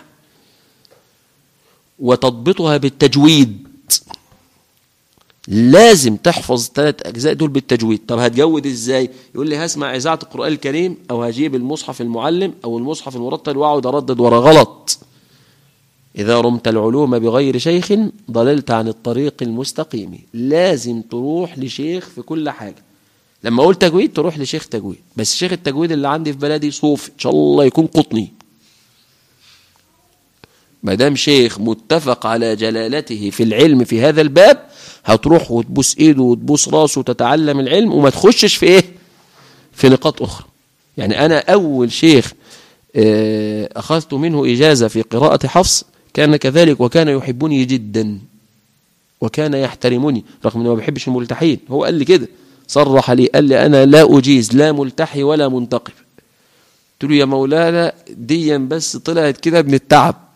وتضبطها بالتجويد لازم تحفظ ثلاث أجزاء دول بالتجويد طب هتجود إزاي يقول لي هسمع إذاعة القرآن الكريم أو هجيب المصحف المعلم أو المصحف المرتل وأقعد أردد ورا غلط إذا رمت العلوم بغير شيخ ضللت عن الطريق المستقيم لازم تروح لشيخ في كل حاجة لما أقول تجويد تروح لشيخ تجويد بس شيخ التجويد اللي عندي في بلدي صوفي إن شاء الله يكون قطني ما دام شيخ متفق على جلالته في العلم في هذا الباب هتروح وتبوس ايده وتبوس راسه وتتعلم العلم وما تخشش في ايه في نقاط اخرى يعني انا اول شيخ آه، اخذت منه اجازه في قراءه حفص كان كذلك وكان يحبني جدا وكان يحترمني رغم انه ما بيحبش الملتحين هو قال لي كده صرح لي قال لي انا لا اجيز لا ملتحي ولا منتقب قلت له يا مولانا ديا بس طلعت كده من التعب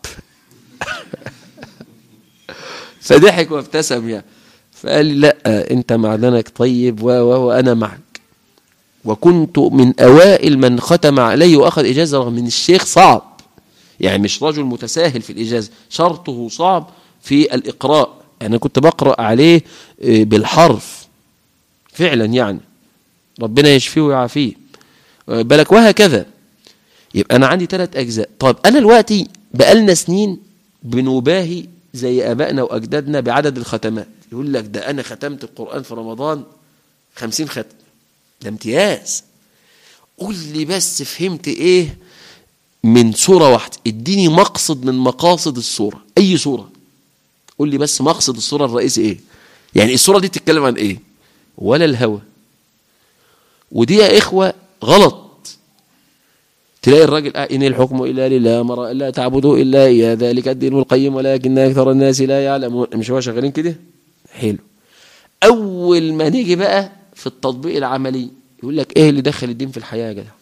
فضحك وابتسم يعني فقال لي لا انت معدنك طيب و- و- وانا معك وكنت من اوائل من ختم عليه واخذ اجازه رغم ان الشيخ صعب يعني مش رجل متساهل في الاجازه شرطه صعب في الاقراء انا كنت بقرا عليه آه، بالحرف فعلا يعني ربنا يشفيه ويعافيه آه، بالك وهكذا يبقى انا عندي ثلاث اجزاء طب انا دلوقتي بقالنا سنين بنباهي زي ابائنا واجدادنا بعدد الختمات يقول لك ده انا ختمت القران في رمضان خمسين ختم ده امتياز قول لي بس فهمت ايه من سوره واحده اديني مقصد من مقاصد السوره اي سوره قول لي بس مقصد السوره الرئيسي ايه يعني السوره دي بتتكلم عن ايه ولا الهوى ودي يا اخوه غلط تلاقي الراجل آه إن الحكم إلا لله أمر لا تعبدوا إلا إياه ذلك الدين القيم ولكن أكثر الناس لا يعلمون مش هو شغالين كده حلو أول ما نيجي بقى في التطبيق العملي يقول لك إيه اللي دخل الدين في الحياة يا جدع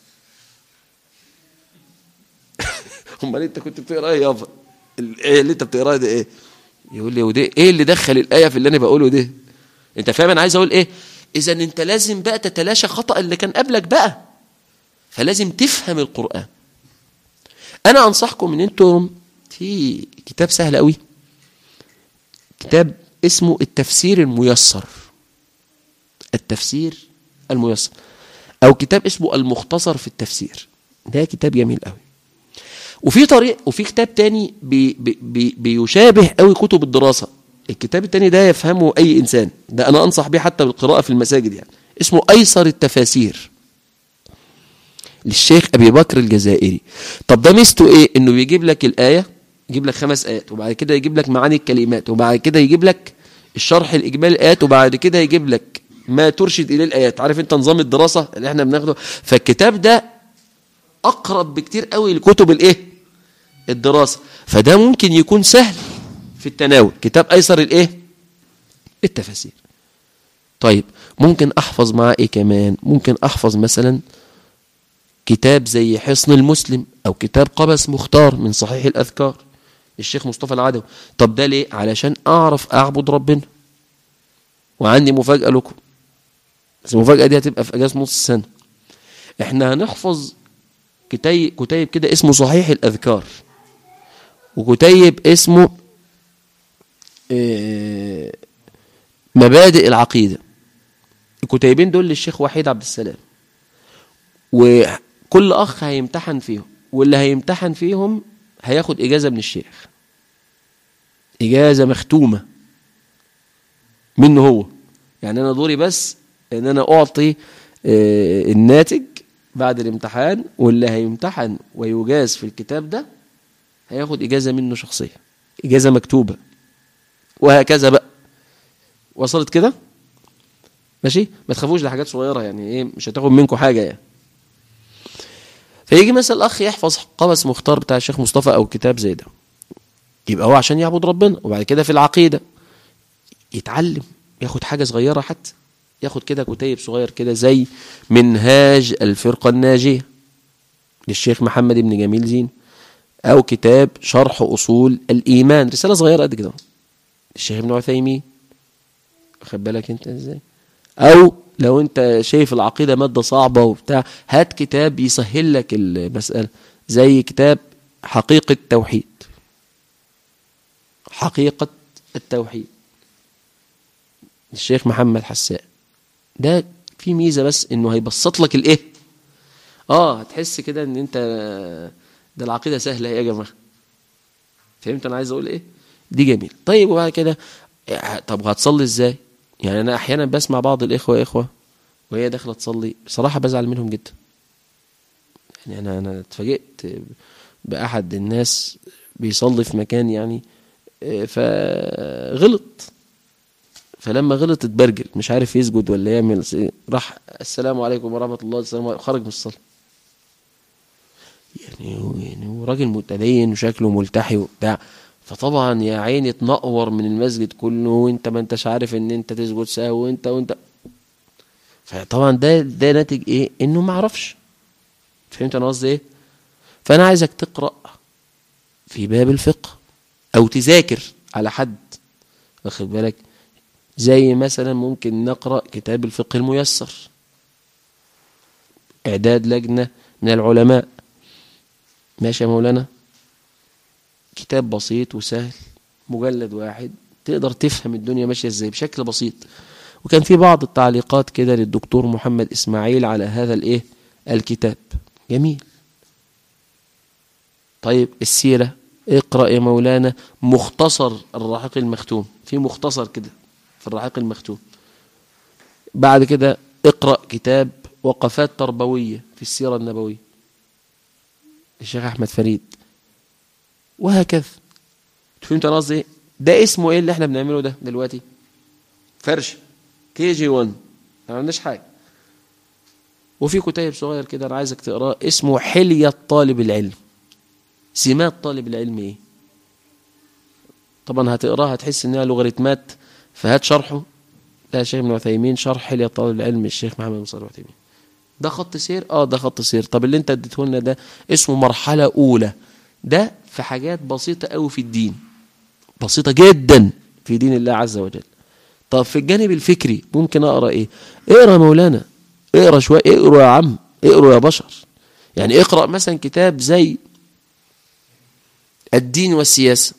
امال انت كنت بتقرا ايه يابا ايه اللي انت بتقراه ده ايه يقول لي ودي ايه اللي دخل الايه في اللي انا بقوله ده انت فاهم انا عايز اقول ايه اذا انت لازم بقى تتلاشى خطا اللي كان قبلك بقى فلازم تفهم القرآن أنا أنصحكم إن أنتم في كتاب سهل قوي كتاب اسمه التفسير الميسر التفسير الميسر أو كتاب اسمه المختصر في التفسير ده كتاب جميل قوي وفي طريق وفي كتاب تاني بي بي بي بيشابه قوي كتب الدراسة الكتاب التاني ده يفهمه أي إنسان ده أنا أنصح بيه حتى بالقراءة في المساجد يعني اسمه أيسر التفاسير للشيخ ابي بكر الجزائري طب ده ميزته ايه انه بيجيب لك الايه يجيب لك خمس ايات وبعد كده يجيب لك معاني الكلمات وبعد كده يجيب لك الشرح الاجمالي الايات وبعد كده يجيب لك ما ترشد اليه الايات عارف انت نظام الدراسه اللي احنا بناخده فالكتاب ده اقرب بكتير قوي لكتب الايه الدراسه فده ممكن يكون سهل في التناول كتاب ايسر الايه التفاسير طيب ممكن احفظ معاه ايه كمان ممكن احفظ مثلا كتاب زي حصن المسلم أو كتاب قبس مختار من صحيح الأذكار الشيخ مصطفى العدوي طب ده ليه؟ علشان أعرف أعبد ربنا وعندي مفاجأة لكم بس المفاجأة دي هتبقى في أجازة نص السنة احنا هنحفظ كتيب, كتيب كده اسمه صحيح الأذكار وكتيب اسمه اه مبادئ العقيدة الكتيبين دول للشيخ وحيد عبد السلام وكل اخ هيمتحن فيهم واللي هيمتحن فيهم هياخد اجازه من الشيخ اجازه مختومه منه هو يعني انا دوري بس ان انا اعطي آه، الناتج بعد الامتحان واللي هيمتحن ويجاز في الكتاب ده هياخد اجازه منه شخصيه اجازه مكتوبه وهكذا بقى وصلت كده ماشي ما تخافوش ده حاجات صغيره يعني ايه مش هتاخد منكم حاجه يعني فيجي مثلا الاخ يحفظ قبس مختار بتاع الشيخ مصطفى او كتاب زي ده يبقى هو عشان يعبد ربنا وبعد كده في العقيده يتعلم ياخد حاجه صغيره حتى ياخد كده كتيب صغير كده زي منهاج الفرقه الناجيه للشيخ محمد بن جميل زين او كتاب شرح اصول الايمان رساله صغيره قد كده الشيخ ابن عثيمين واخد بالك انت ازاي او لو انت شايف العقيده ماده صعبه وبتاع هات كتاب يسهل لك المساله زي كتاب حقيقه التوحيد حقيقه التوحيد الشيخ محمد حسان ده في ميزه بس انه هيبسط لك الايه اه هتحس كده ان انت ده العقيده سهله يا جماعه فهمت انا عايز اقول ايه دي جميل طيب وبعد كده طب هتصلي ازاي يعني انا احيانا بسمع بعض الاخوه اخوه وهي داخله تصلي بصراحه بزعل منهم جدا يعني انا انا اتفاجئت باحد الناس بيصلي في مكان يعني فغلط فلما غلط اتبرجل مش عارف يسجد ولا يعمل راح السلام عليكم ورحمه الله السلام خرج من الصلاه يعني يعني هو راجل متدين وشكله ملتحي وبتاع فطبعا يا عيني تنقور من المسجد كله وانت ما انتش عارف ان انت تسجد سهو وانت وانت فطبعا ده ده ناتج ايه انه ما عرفش فهمت انا قصدي ايه فانا عايزك تقرا في باب الفقه او تذاكر على حد واخد بالك زي مثلا ممكن نقرا كتاب الفقه الميسر اعداد لجنه من العلماء ماشي يا مولانا كتاب بسيط وسهل مجلد واحد تقدر تفهم الدنيا ماشيه ازاي بشكل بسيط وكان في بعض التعليقات كده للدكتور محمد اسماعيل على هذا الايه الكتاب جميل طيب السيره اقرا يا مولانا مختصر الرحيق المختوم في مختصر كده في الرحيق المختوم بعد كده اقرا كتاب وقفات تربويه في السيره النبويه الشيخ احمد فريد وهكذا فهمت انا قصدي ايه ده اسمه ايه اللي احنا بنعمله ده دلوقتي فرش كي جي 1 ما عملناش حاجه وفي كتيب صغير كده انا عايزك تقراه اسمه حليه طالب العلم سمات طالب العلم ايه طبعا هتقراها هتحس انها لوغاريتمات فهات شرحه ده شيخ ابن عثيمين شرح حليه طالب العلم الشيخ محمد بن صالح العثيمين ده خط سير اه ده خط سير طب اللي انت اديته لنا ده اسمه مرحله اولى ده في حاجات بسيطه قوي في الدين بسيطه جدا في دين الله عز وجل طب في الجانب الفكري ممكن اقرا ايه اقرا يا مولانا اقرا شويه اقرا يا عم اقرا يا بشر يعني اقرا مثلا كتاب زي الدين والسياسه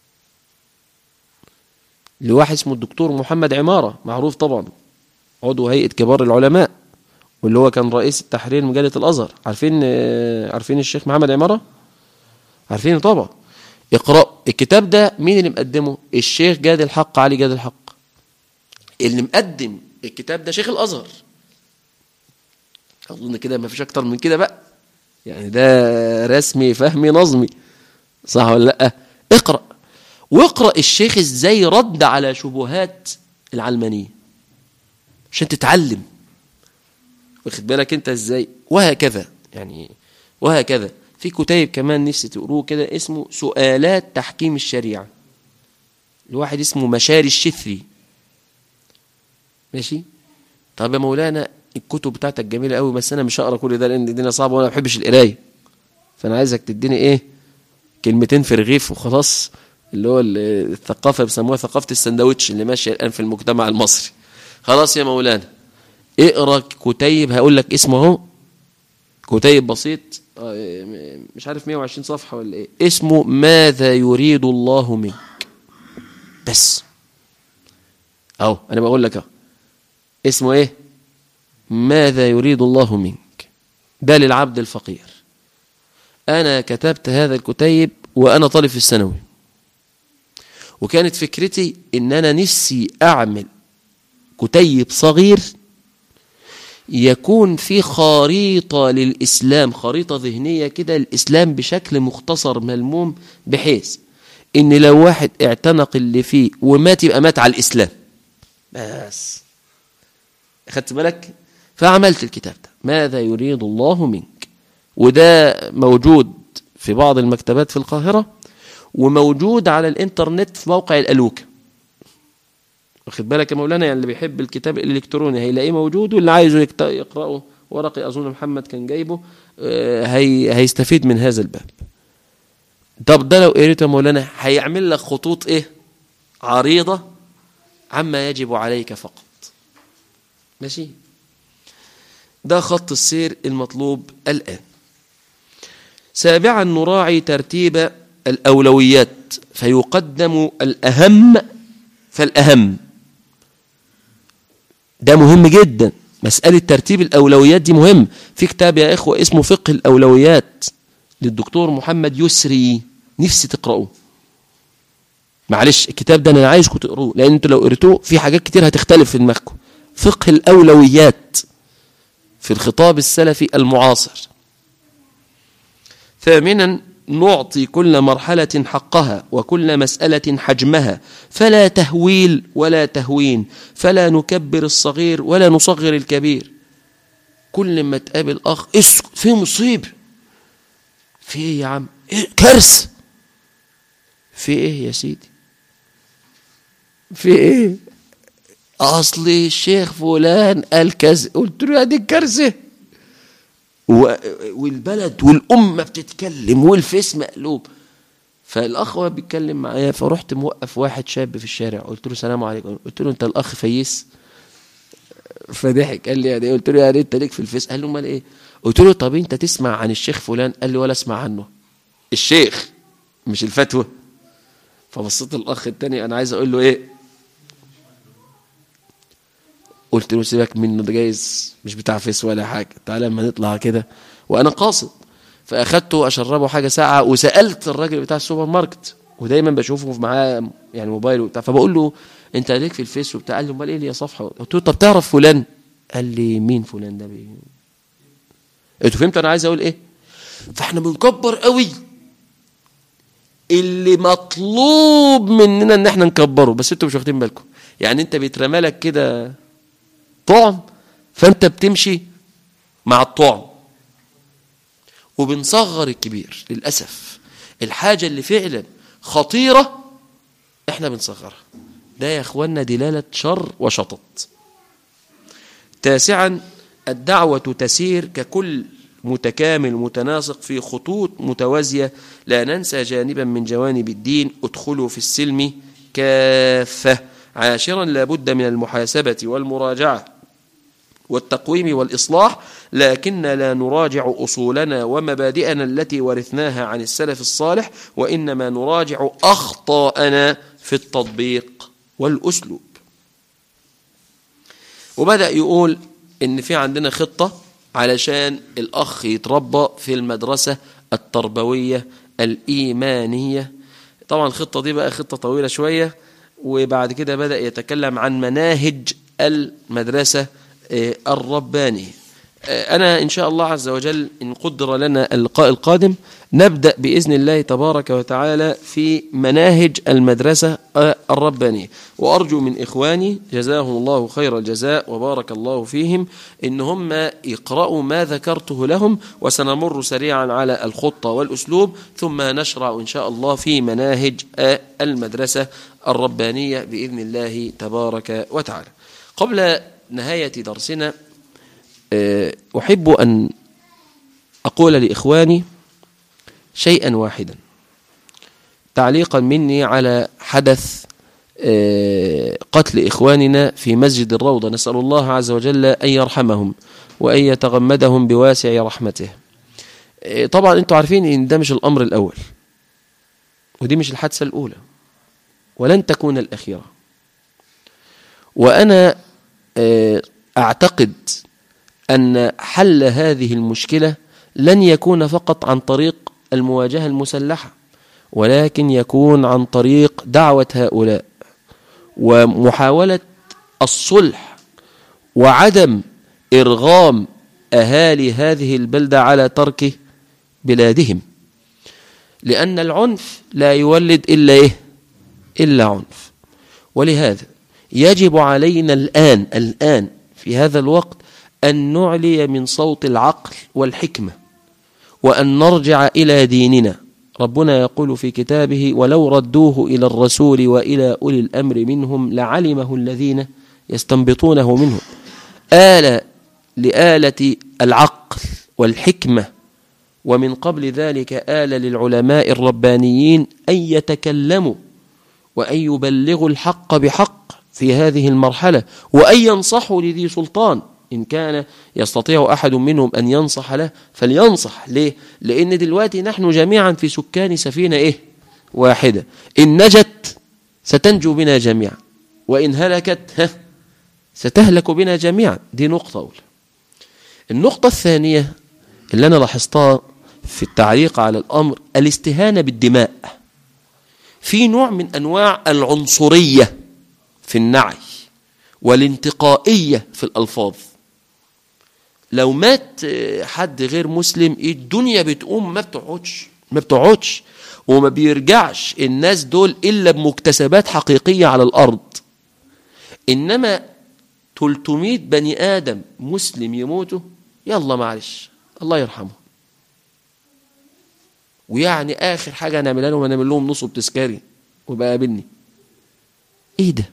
لواحد اسمه الدكتور محمد عماره معروف طبعا عضو هيئه كبار العلماء واللي هو كان رئيس التحرير مجله الازهر عارفين عارفين الشيخ محمد عماره عارفينه طبعا اقرا الكتاب ده مين اللي مقدمه الشيخ جاد الحق علي جاد الحق اللي مقدم الكتاب ده شيخ الازهر اظن كده ما فيش اكتر من كده بقى يعني ده رسمي فهمي نظمي صح ولا لا اقرا واقرا الشيخ ازاي رد على شبهات العلمانيه عشان تتعلم واخد بالك انت ازاي وهكذا يعني وهكذا في كتيب كمان نفسي تقروه كده اسمه سؤالات تحكيم الشريعه لواحد اسمه مشاري الشثري ماشي طب يا مولانا الكتب بتاعتك جميله قوي بس انا مش هقرا كل ده لان الدنيا صعبه وانا ما بحبش القرايه فانا عايزك تديني ايه كلمتين في رغيف وخلاص اللي هو الثقافه بيسموها ثقافه السندوتش اللي ماشيه الان في المجتمع المصري خلاص يا مولانا اقرا كتيب هقول لك اسمه اهو كتيب بسيط مش عارف 120 صفحه ولا ايه اسمه ماذا يريد الله منك بس اهو انا بقول لك اهو اسمه ايه ماذا يريد الله منك ده للعبد الفقير أنا كتبت هذا الكتيب وأنا طالب في الثانوي وكانت فكرتي إن أنا نفسي أعمل كتيب صغير يكون في خريطة للإسلام خريطة ذهنية كده الإسلام بشكل مختصر ملموم بحيث إن لو واحد اعتنق اللي فيه ومات يبقى مات على الإسلام بس أخدت بالك فعملت الكتاب ده ماذا يريد الله منك وده موجود في بعض المكتبات في القاهرة وموجود على الانترنت في موقع الألوكة واخد بالك يا مولانا يعني اللي بيحب الكتاب الإلكتروني هيلاقيه موجود واللي عايزه يكت- يقرأه ورقي أظن محمد كان جايبه آه، هي هيستفيد من هذا الباب طب ده لو قريته يا مولانا هيعمل لك خطوط ايه عريضة عما يجب عليك فقط ماشي ده خط السير المطلوب الآن سابعا نراعي ترتيب الأولويات فيقدم الأهم فالأهم ده مهم جدا مسألة ترتيب الأولويات دي مهم في كتاب يا إخوة اسمه فقه الأولويات للدكتور محمد يسري نفسي تقرأوه معلش الكتاب ده أنا عايزكم تقروه لأن أنتوا لو قريتوه في حاجات كتير هتختلف في دماغكم فقه الأولويات في الخطاب السلفي المعاصر ثامنا نعطي كل مرحلة حقها وكل مسألة حجمها فلا تهويل ولا تهوين فلا نكبر الصغير ولا نصغر الكبير كل ما تقابل أخ اسكت في مصيبة في ايه يا عم إيه كارثة في ايه يا سيدي في ايه اصل الشيخ فلان قال كذا قلت له يا دي الكارثه و- والبلد والأمة بتتكلم والفيس مقلوب فالأخ وهو بيتكلم معايا فرحت موقف واحد شاب في الشارع قلت له السلام عليكم قلت له أنت الأخ فيس فضحك قال لي يعني إيه؟ قلت له يعني أنت ليك في الفيس قال له أمال إيه قلت له طب أنت تسمع عن الشيخ فلان قال لي ولا أسمع عنه الشيخ مش الفتوى فبصيت الأخ التاني أنا عايز أقول له إيه قلت له سيبك منه ده جايز مش بتاع فيس ولا حاجه تعالى اما نطلع كده وانا قاصد فاخدته اشربه حاجه ساعه وسالت الراجل بتاع السوبر ماركت ودايما بشوفه معاه يعني موبايل وبتاع فبقول له انت ليك في الفيس وبتاع قال لي امال ايه لي صفحه قلت له طب تعرف فلان قال لي مين فلان ده بي انتوا فهمتوا انا عايز اقول ايه فاحنا بنكبر قوي اللي مطلوب مننا ان احنا نكبره بس انتوا مش واخدين بالكم يعني انت بيترمى لك كده طعم فانت بتمشي مع الطعم وبنصغر الكبير للأسف الحاجة اللي فعلا خطيرة احنا بنصغرها ده يا اخوانا دلالة شر وشطط تاسعا الدعوة تسير ككل متكامل متناسق في خطوط متوازية لا ننسى جانبا من جوانب الدين ادخلوا في السلم كافة عاشرا لابد من المحاسبة والمراجعة والتقويم والإصلاح لكن لا نراجع أصولنا ومبادئنا التي ورثناها عن السلف الصالح وإنما نراجع أخطاءنا في التطبيق والأسلوب وبدأ يقول إن في عندنا خطة علشان الأخ يتربى في المدرسة التربوية الإيمانية طبعا الخطة دي بقى خطة طويلة شوية وبعد كده بدأ يتكلم عن مناهج المدرسة آه، الربانية آه، أنا إن شاء الله عز وجل إن قدر لنا اللقاء القادم نبدأ بإذن الله تبارك وتعالى في مناهج المدرسة آه، الربانية وأرجو من إخواني جزاهم الله خير الجزاء وبارك الله فيهم إن هم يقرأوا ما ذكرته لهم وسنمر سريعا على الخطة والأسلوب ثم نشرع إن شاء الله في مناهج آه، المدرسة الربانية بإذن الله تبارك وتعالى قبل نهاية درسنا آه، أحب أن أقول لإخواني شيئا واحدا تعليقا مني على حدث آه، قتل إخواننا في مسجد الروضة نسأل الله عز وجل أن يرحمهم وأن يتغمدهم بواسع رحمته آه، طبعا أنتم عارفين أن ده مش الأمر الأول ودي مش الحادثة الأولى ولن تكون الأخيرة وأنا آه، أعتقد أن حل هذه المشكلة لن يكون فقط عن طريق المواجهة المسلحة ولكن يكون عن طريق دعوة هؤلاء ومحاولة الصلح وعدم إرغام أهالي هذه البلدة على ترك بلادهم لأن العنف لا يولد إلا إيه إلا عنف ولهذا يجب علينا الآن الآن في هذا الوقت أن نعلي من صوت العقل والحكمة وأن نرجع إلى ديننا ربنا يقول في كتابه ولو ردوه إلى الرسول وإلى أولي الأمر منهم لعلمه الذين يستنبطونه منهم آل لآلة العقل والحكمة ومن قبل ذلك آل للعلماء الربانيين أن يتكلموا وأن يبلغوا الحق بحق في هذه المرحلة وأن ينصحوا لذي سلطان إن كان يستطيع أحد منهم أن ينصح له فلينصح ليه؟ لأن دلوقتي نحن جميعا في سكان سفينة إيه؟ واحدة إن نجت ستنجو بنا جميعا وإن هلكت ها ستهلك بنا جميعا دي نقطة أولى النقطة الثانية اللي أنا لاحظتها في التعليق على الأمر الاستهانة بالدماء في نوع من أنواع العنصرية في النعي والانتقائية في الألفاظ لو مات حد غير مسلم الدنيا بتقوم ما بتقعدش ما بتقعدش وما بيرجعش الناس دول إلا بمكتسبات حقيقية على الأرض إنما 300 بني آدم مسلم يموتوا يلا معلش الله يرحمه ويعني آخر حاجة نعملها لهم نعمل لهم نصب تذكاري ويبقى قابلني إيه ده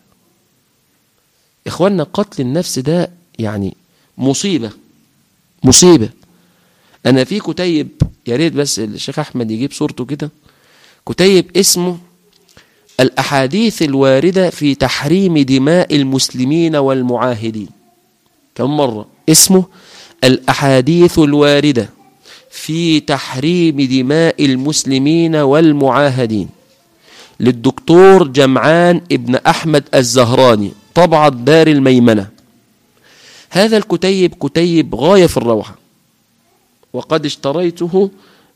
إخواننا قتل النفس ده يعني مصيبة مصيبة أنا في كتيب يا ريت بس الشيخ أحمد يجيب صورته كده كتيب اسمه الأحاديث الواردة في تحريم دماء المسلمين والمعاهدين كم مرة اسمه الأحاديث الواردة في تحريم دماء المسلمين والمعاهدين للدكتور جمعان ابن أحمد الزهراني طبعة دار الميمنة هذا الكتيب كتيب غاية في الروعة وقد اشتريته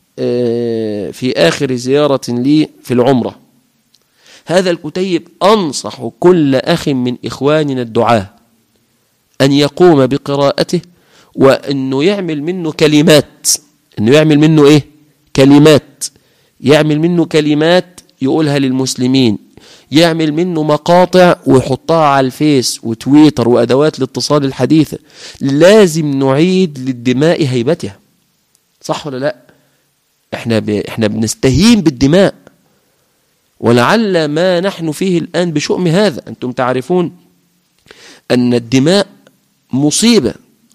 في آخر زيارة لي في العمرة هذا الكتيب أنصح كل أخ من إخواننا الدعاة أن يقوم بقراءته وأنه يعمل منه كلمات أنه يعمل منه إيه كلمات يعمل منه كلمات يقولها للمسلمين يعمل منه مقاطع ويحطها على الفيس وتويتر وأدوات الاتصال الحديثة لازم نعيد للدماء هيبتها صح ولا لا احنا ب... احنا بنستهين بالدماء ولعل ما نحن فيه الآن بشؤم هذا أنتم تعرفون أن الدماء مصيبة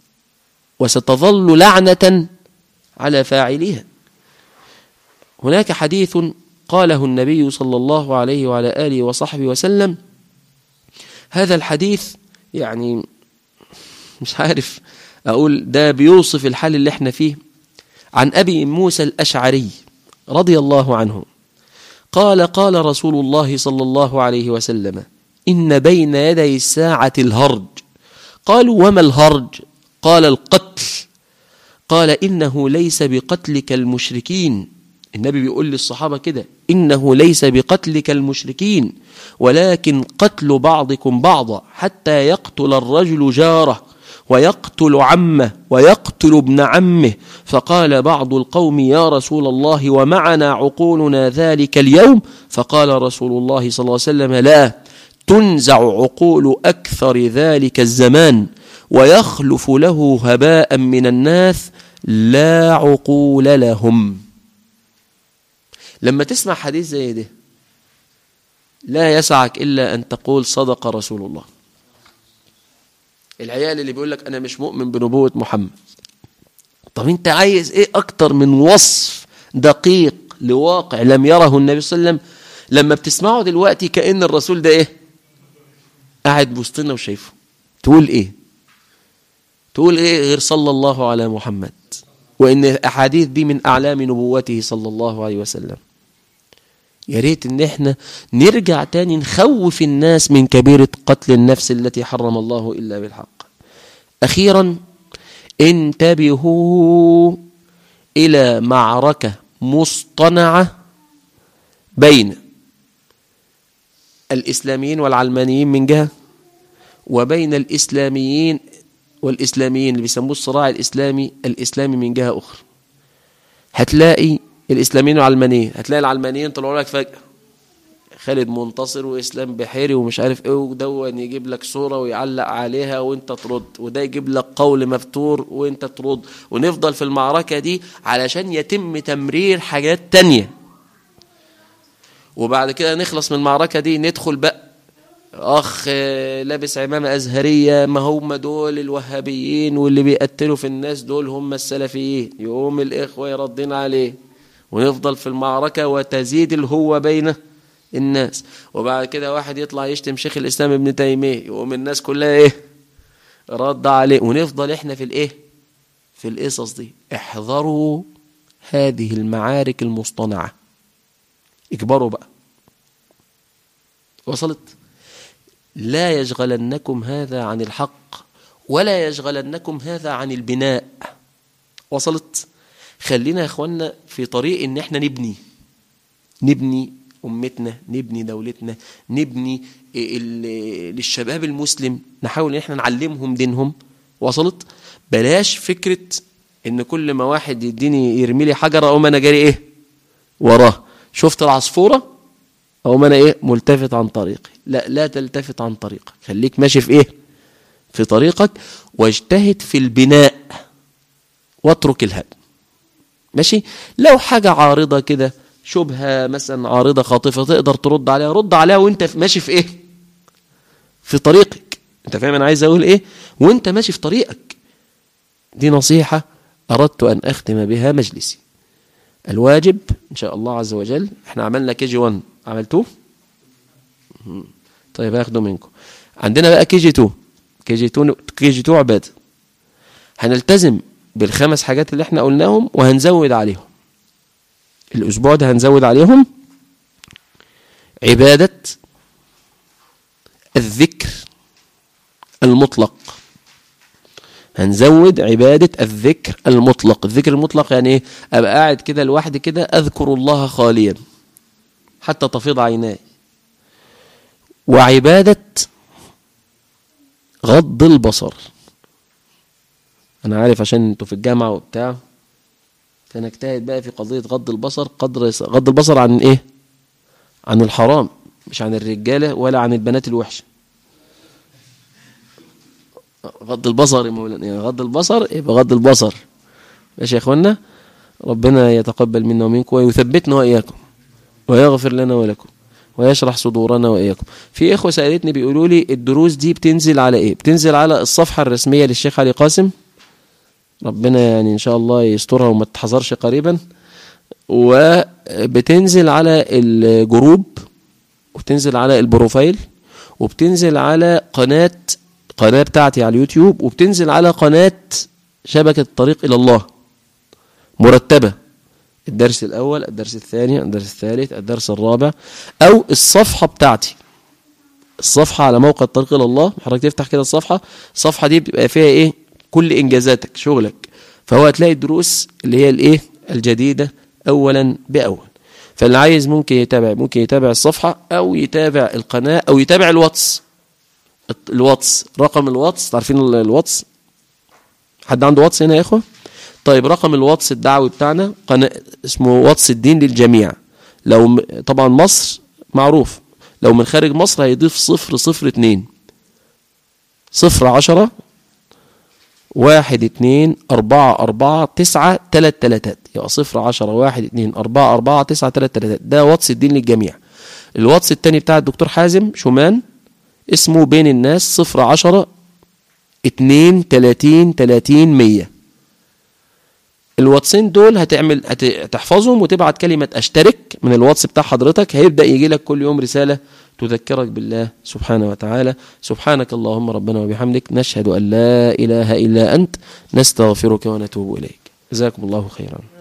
وستظل لعنة على فاعلها هناك حديث قاله النبي صلى الله عليه وعلى آله وصحبه وسلم هذا الحديث يعني مش عارف أقول ده بيوصف الحال اللي احنا فيه عن أبي موسى الأشعري رضي الله عنه قال قال رسول الله صلى الله عليه وسلم إن بين يدي الساعة الهرج قالوا وما الهرج قال القتل قال إنه ليس بقتلك المشركين النبي بيقول للصحابة كده إنه ليس بقتلك المشركين ولكن قتل بعضكم بعضا حتى يقتل الرجل جاره ويقتل عمه ويقتل ابن عمه فقال بعض القوم يا رسول الله ومعنا عقولنا ذلك اليوم فقال رسول الله صلى الله عليه وسلم لا تنزع عقول أكثر ذلك الزمان ويخلف له هباء من الناس لا عقول لهم لما تسمع حديث زي ده لا يسعك إلا أن تقول صدق رسول الله العيال اللي بيقول لك أنا مش مؤمن بنبوة محمد طب أنت عايز إيه أكتر من وصف دقيق لواقع لم يره النبي صلى الله عليه وسلم لما بتسمعه دلوقتي كأن الرسول ده إيه قاعد وسطنا وشايفه تقول إيه تقول إيه غير صلى الله على محمد وإن الأحاديث دي من أعلام نبوته صلى الله عليه وسلم يا ريت ان احنا نرجع تاني نخوف الناس من كبيرة قتل النفس التي حرم الله إلا بالحق أخيرا انتبهوا إلى معركة مصطنعة بين الإسلاميين والعلمانيين من جهة وبين الإسلاميين والإسلاميين اللي بيسموه الصراع الإسلامي الإسلامي من جهة أخرى هتلاقي الإسلاميين والعلمانيين هتلاقي العلمانيين طلعوا لك فجأة خالد منتصر وإسلام بحيري ومش عارف إيه ودون يجيب لك صورة ويعلق عليها وأنت ترد وده يجيب لك قول مفتور وأنت ترد ونفضل في المعركة دي علشان يتم تمرير حاجات تانية وبعد كده نخلص من المعركة دي ندخل بقى اخ لابس عمامه ازهريه ما هم دول الوهابيين واللي بيقتلوا في الناس دول هم السلفيين يقوم الاخوه يردين عليه ونفضل في المعركه وتزيد الهوه بين الناس وبعد كده واحد يطلع يشتم شيخ الاسلام ابن تيميه يقوم الناس كلها ايه رد عليه ونفضل احنا في الايه في القصص دي احذروا هذه المعارك المصطنعه اكبروا بقى وصلت لا يشغلنكم هذا عن الحق ولا يشغلنكم هذا عن البناء وصلت خلينا يا اخوانا في طريق ان احنا نبني نبني امتنا نبني دولتنا نبني للشباب المسلم نحاول ان احنا نعلمهم دينهم وصلت بلاش فكره ان كل ما واحد يديني يرمي لي حجره اقوم انا جاري ايه وراه شفت العصفوره أو ما أنا إيه ملتفت عن طريقي لا لا تلتفت عن طريقك خليك ماشي في إيه في طريقك واجتهد في البناء واترك الهدم ماشي لو حاجة عارضة كده شبهة مثلا عارضة خاطفة تقدر ترد عليها رد عليها وانت ماشي في ايه في طريقك انت فاهم انا عايز اقول ايه وانت ماشي في طريقك دي نصيحة اردت ان اختم بها مجلسي الواجب ان شاء الله عز وجل احنا عملنا كي جي 1 عملتوه طيب هاخده منكم عندنا بقى كي جي 2 كي جي 2 كي جي 2 عباده هنلتزم بالخمس حاجات اللي احنا قلناهم وهنزود عليهم الاسبوع ده هنزود عليهم عباده الذكر المطلق هنزود عبادة الذكر المطلق الذكر المطلق يعني ايه ابقى قاعد كده لوحدي كده اذكر الله خاليا حتى تفيض عيناي وعبادة غض البصر انا عارف عشان انتوا في الجامعة وبتاع فنجتهد بقى في قضية غض البصر قدر غض البصر عن ايه عن الحرام مش عن الرجالة ولا عن البنات الوحشة غض البصر يا مولانا يعني غض البصر يبقى غض البصر ماشي يا اخوانا ربنا يتقبل منا ومنكم ويثبتنا واياكم ويغفر لنا ولكم ويشرح صدورنا واياكم في اخوه سالتني بيقولوا لي الدروس دي بتنزل على ايه بتنزل على الصفحه الرسميه للشيخ علي قاسم ربنا يعني ان شاء الله يسترها وما تحذرش قريبا وبتنزل على الجروب وبتنزل على البروفايل وبتنزل على قناه قناه بتاعتي على اليوتيوب وبتنزل على قناه شبكه الطريق الى الله مرتبه الدرس الأول الدرس الثاني الدرس الثالث الدرس الرابع أو الصفحة بتاعتي الصفحة على موقع الطريق إلى الله حضرتك تفتح كده الصفحة الصفحة دي بيبقى فيها إيه كل إنجازاتك شغلك فهو هتلاقي الدروس اللي هي الإيه الجديدة أولا بأول فاللي عايز ممكن يتابع ممكن يتابع الصفحة أو يتابع القناة أو يتابع الواتس الواتس رقم الواتس تعرفين الواتس حد عنده واتس هنا يا إخوة طيب رقم الواتس الدعوي بتاعنا قناة اسمه واتس الدين للجميع لو م... طبعا مصر معروف لو من خارج مصر هيضيف صفر صفر اتنين صفر عشرة واحد اتنين أربعة أربعة تسعة تلات تلاتات يبقى صفر عشرة واحد اتنين أربعة أربعة تسعة تلات تلاتات ده واتس الدين للجميع الواتس التاني بتاع الدكتور حازم شومان اسمه بين الناس صفر عشرة اتنين تلاتين تلاتين مية الواتسين دول هتعمل هتحفظهم وتبعت كلمة اشترك من الواتس بتاع حضرتك هيبدأ يجي لك كل يوم رسالة تذكرك بالله سبحانه وتعالى سبحانك اللهم ربنا وبحمدك نشهد أن لا إله إلا أنت نستغفرك ونتوب إليك جزاكم الله خيرا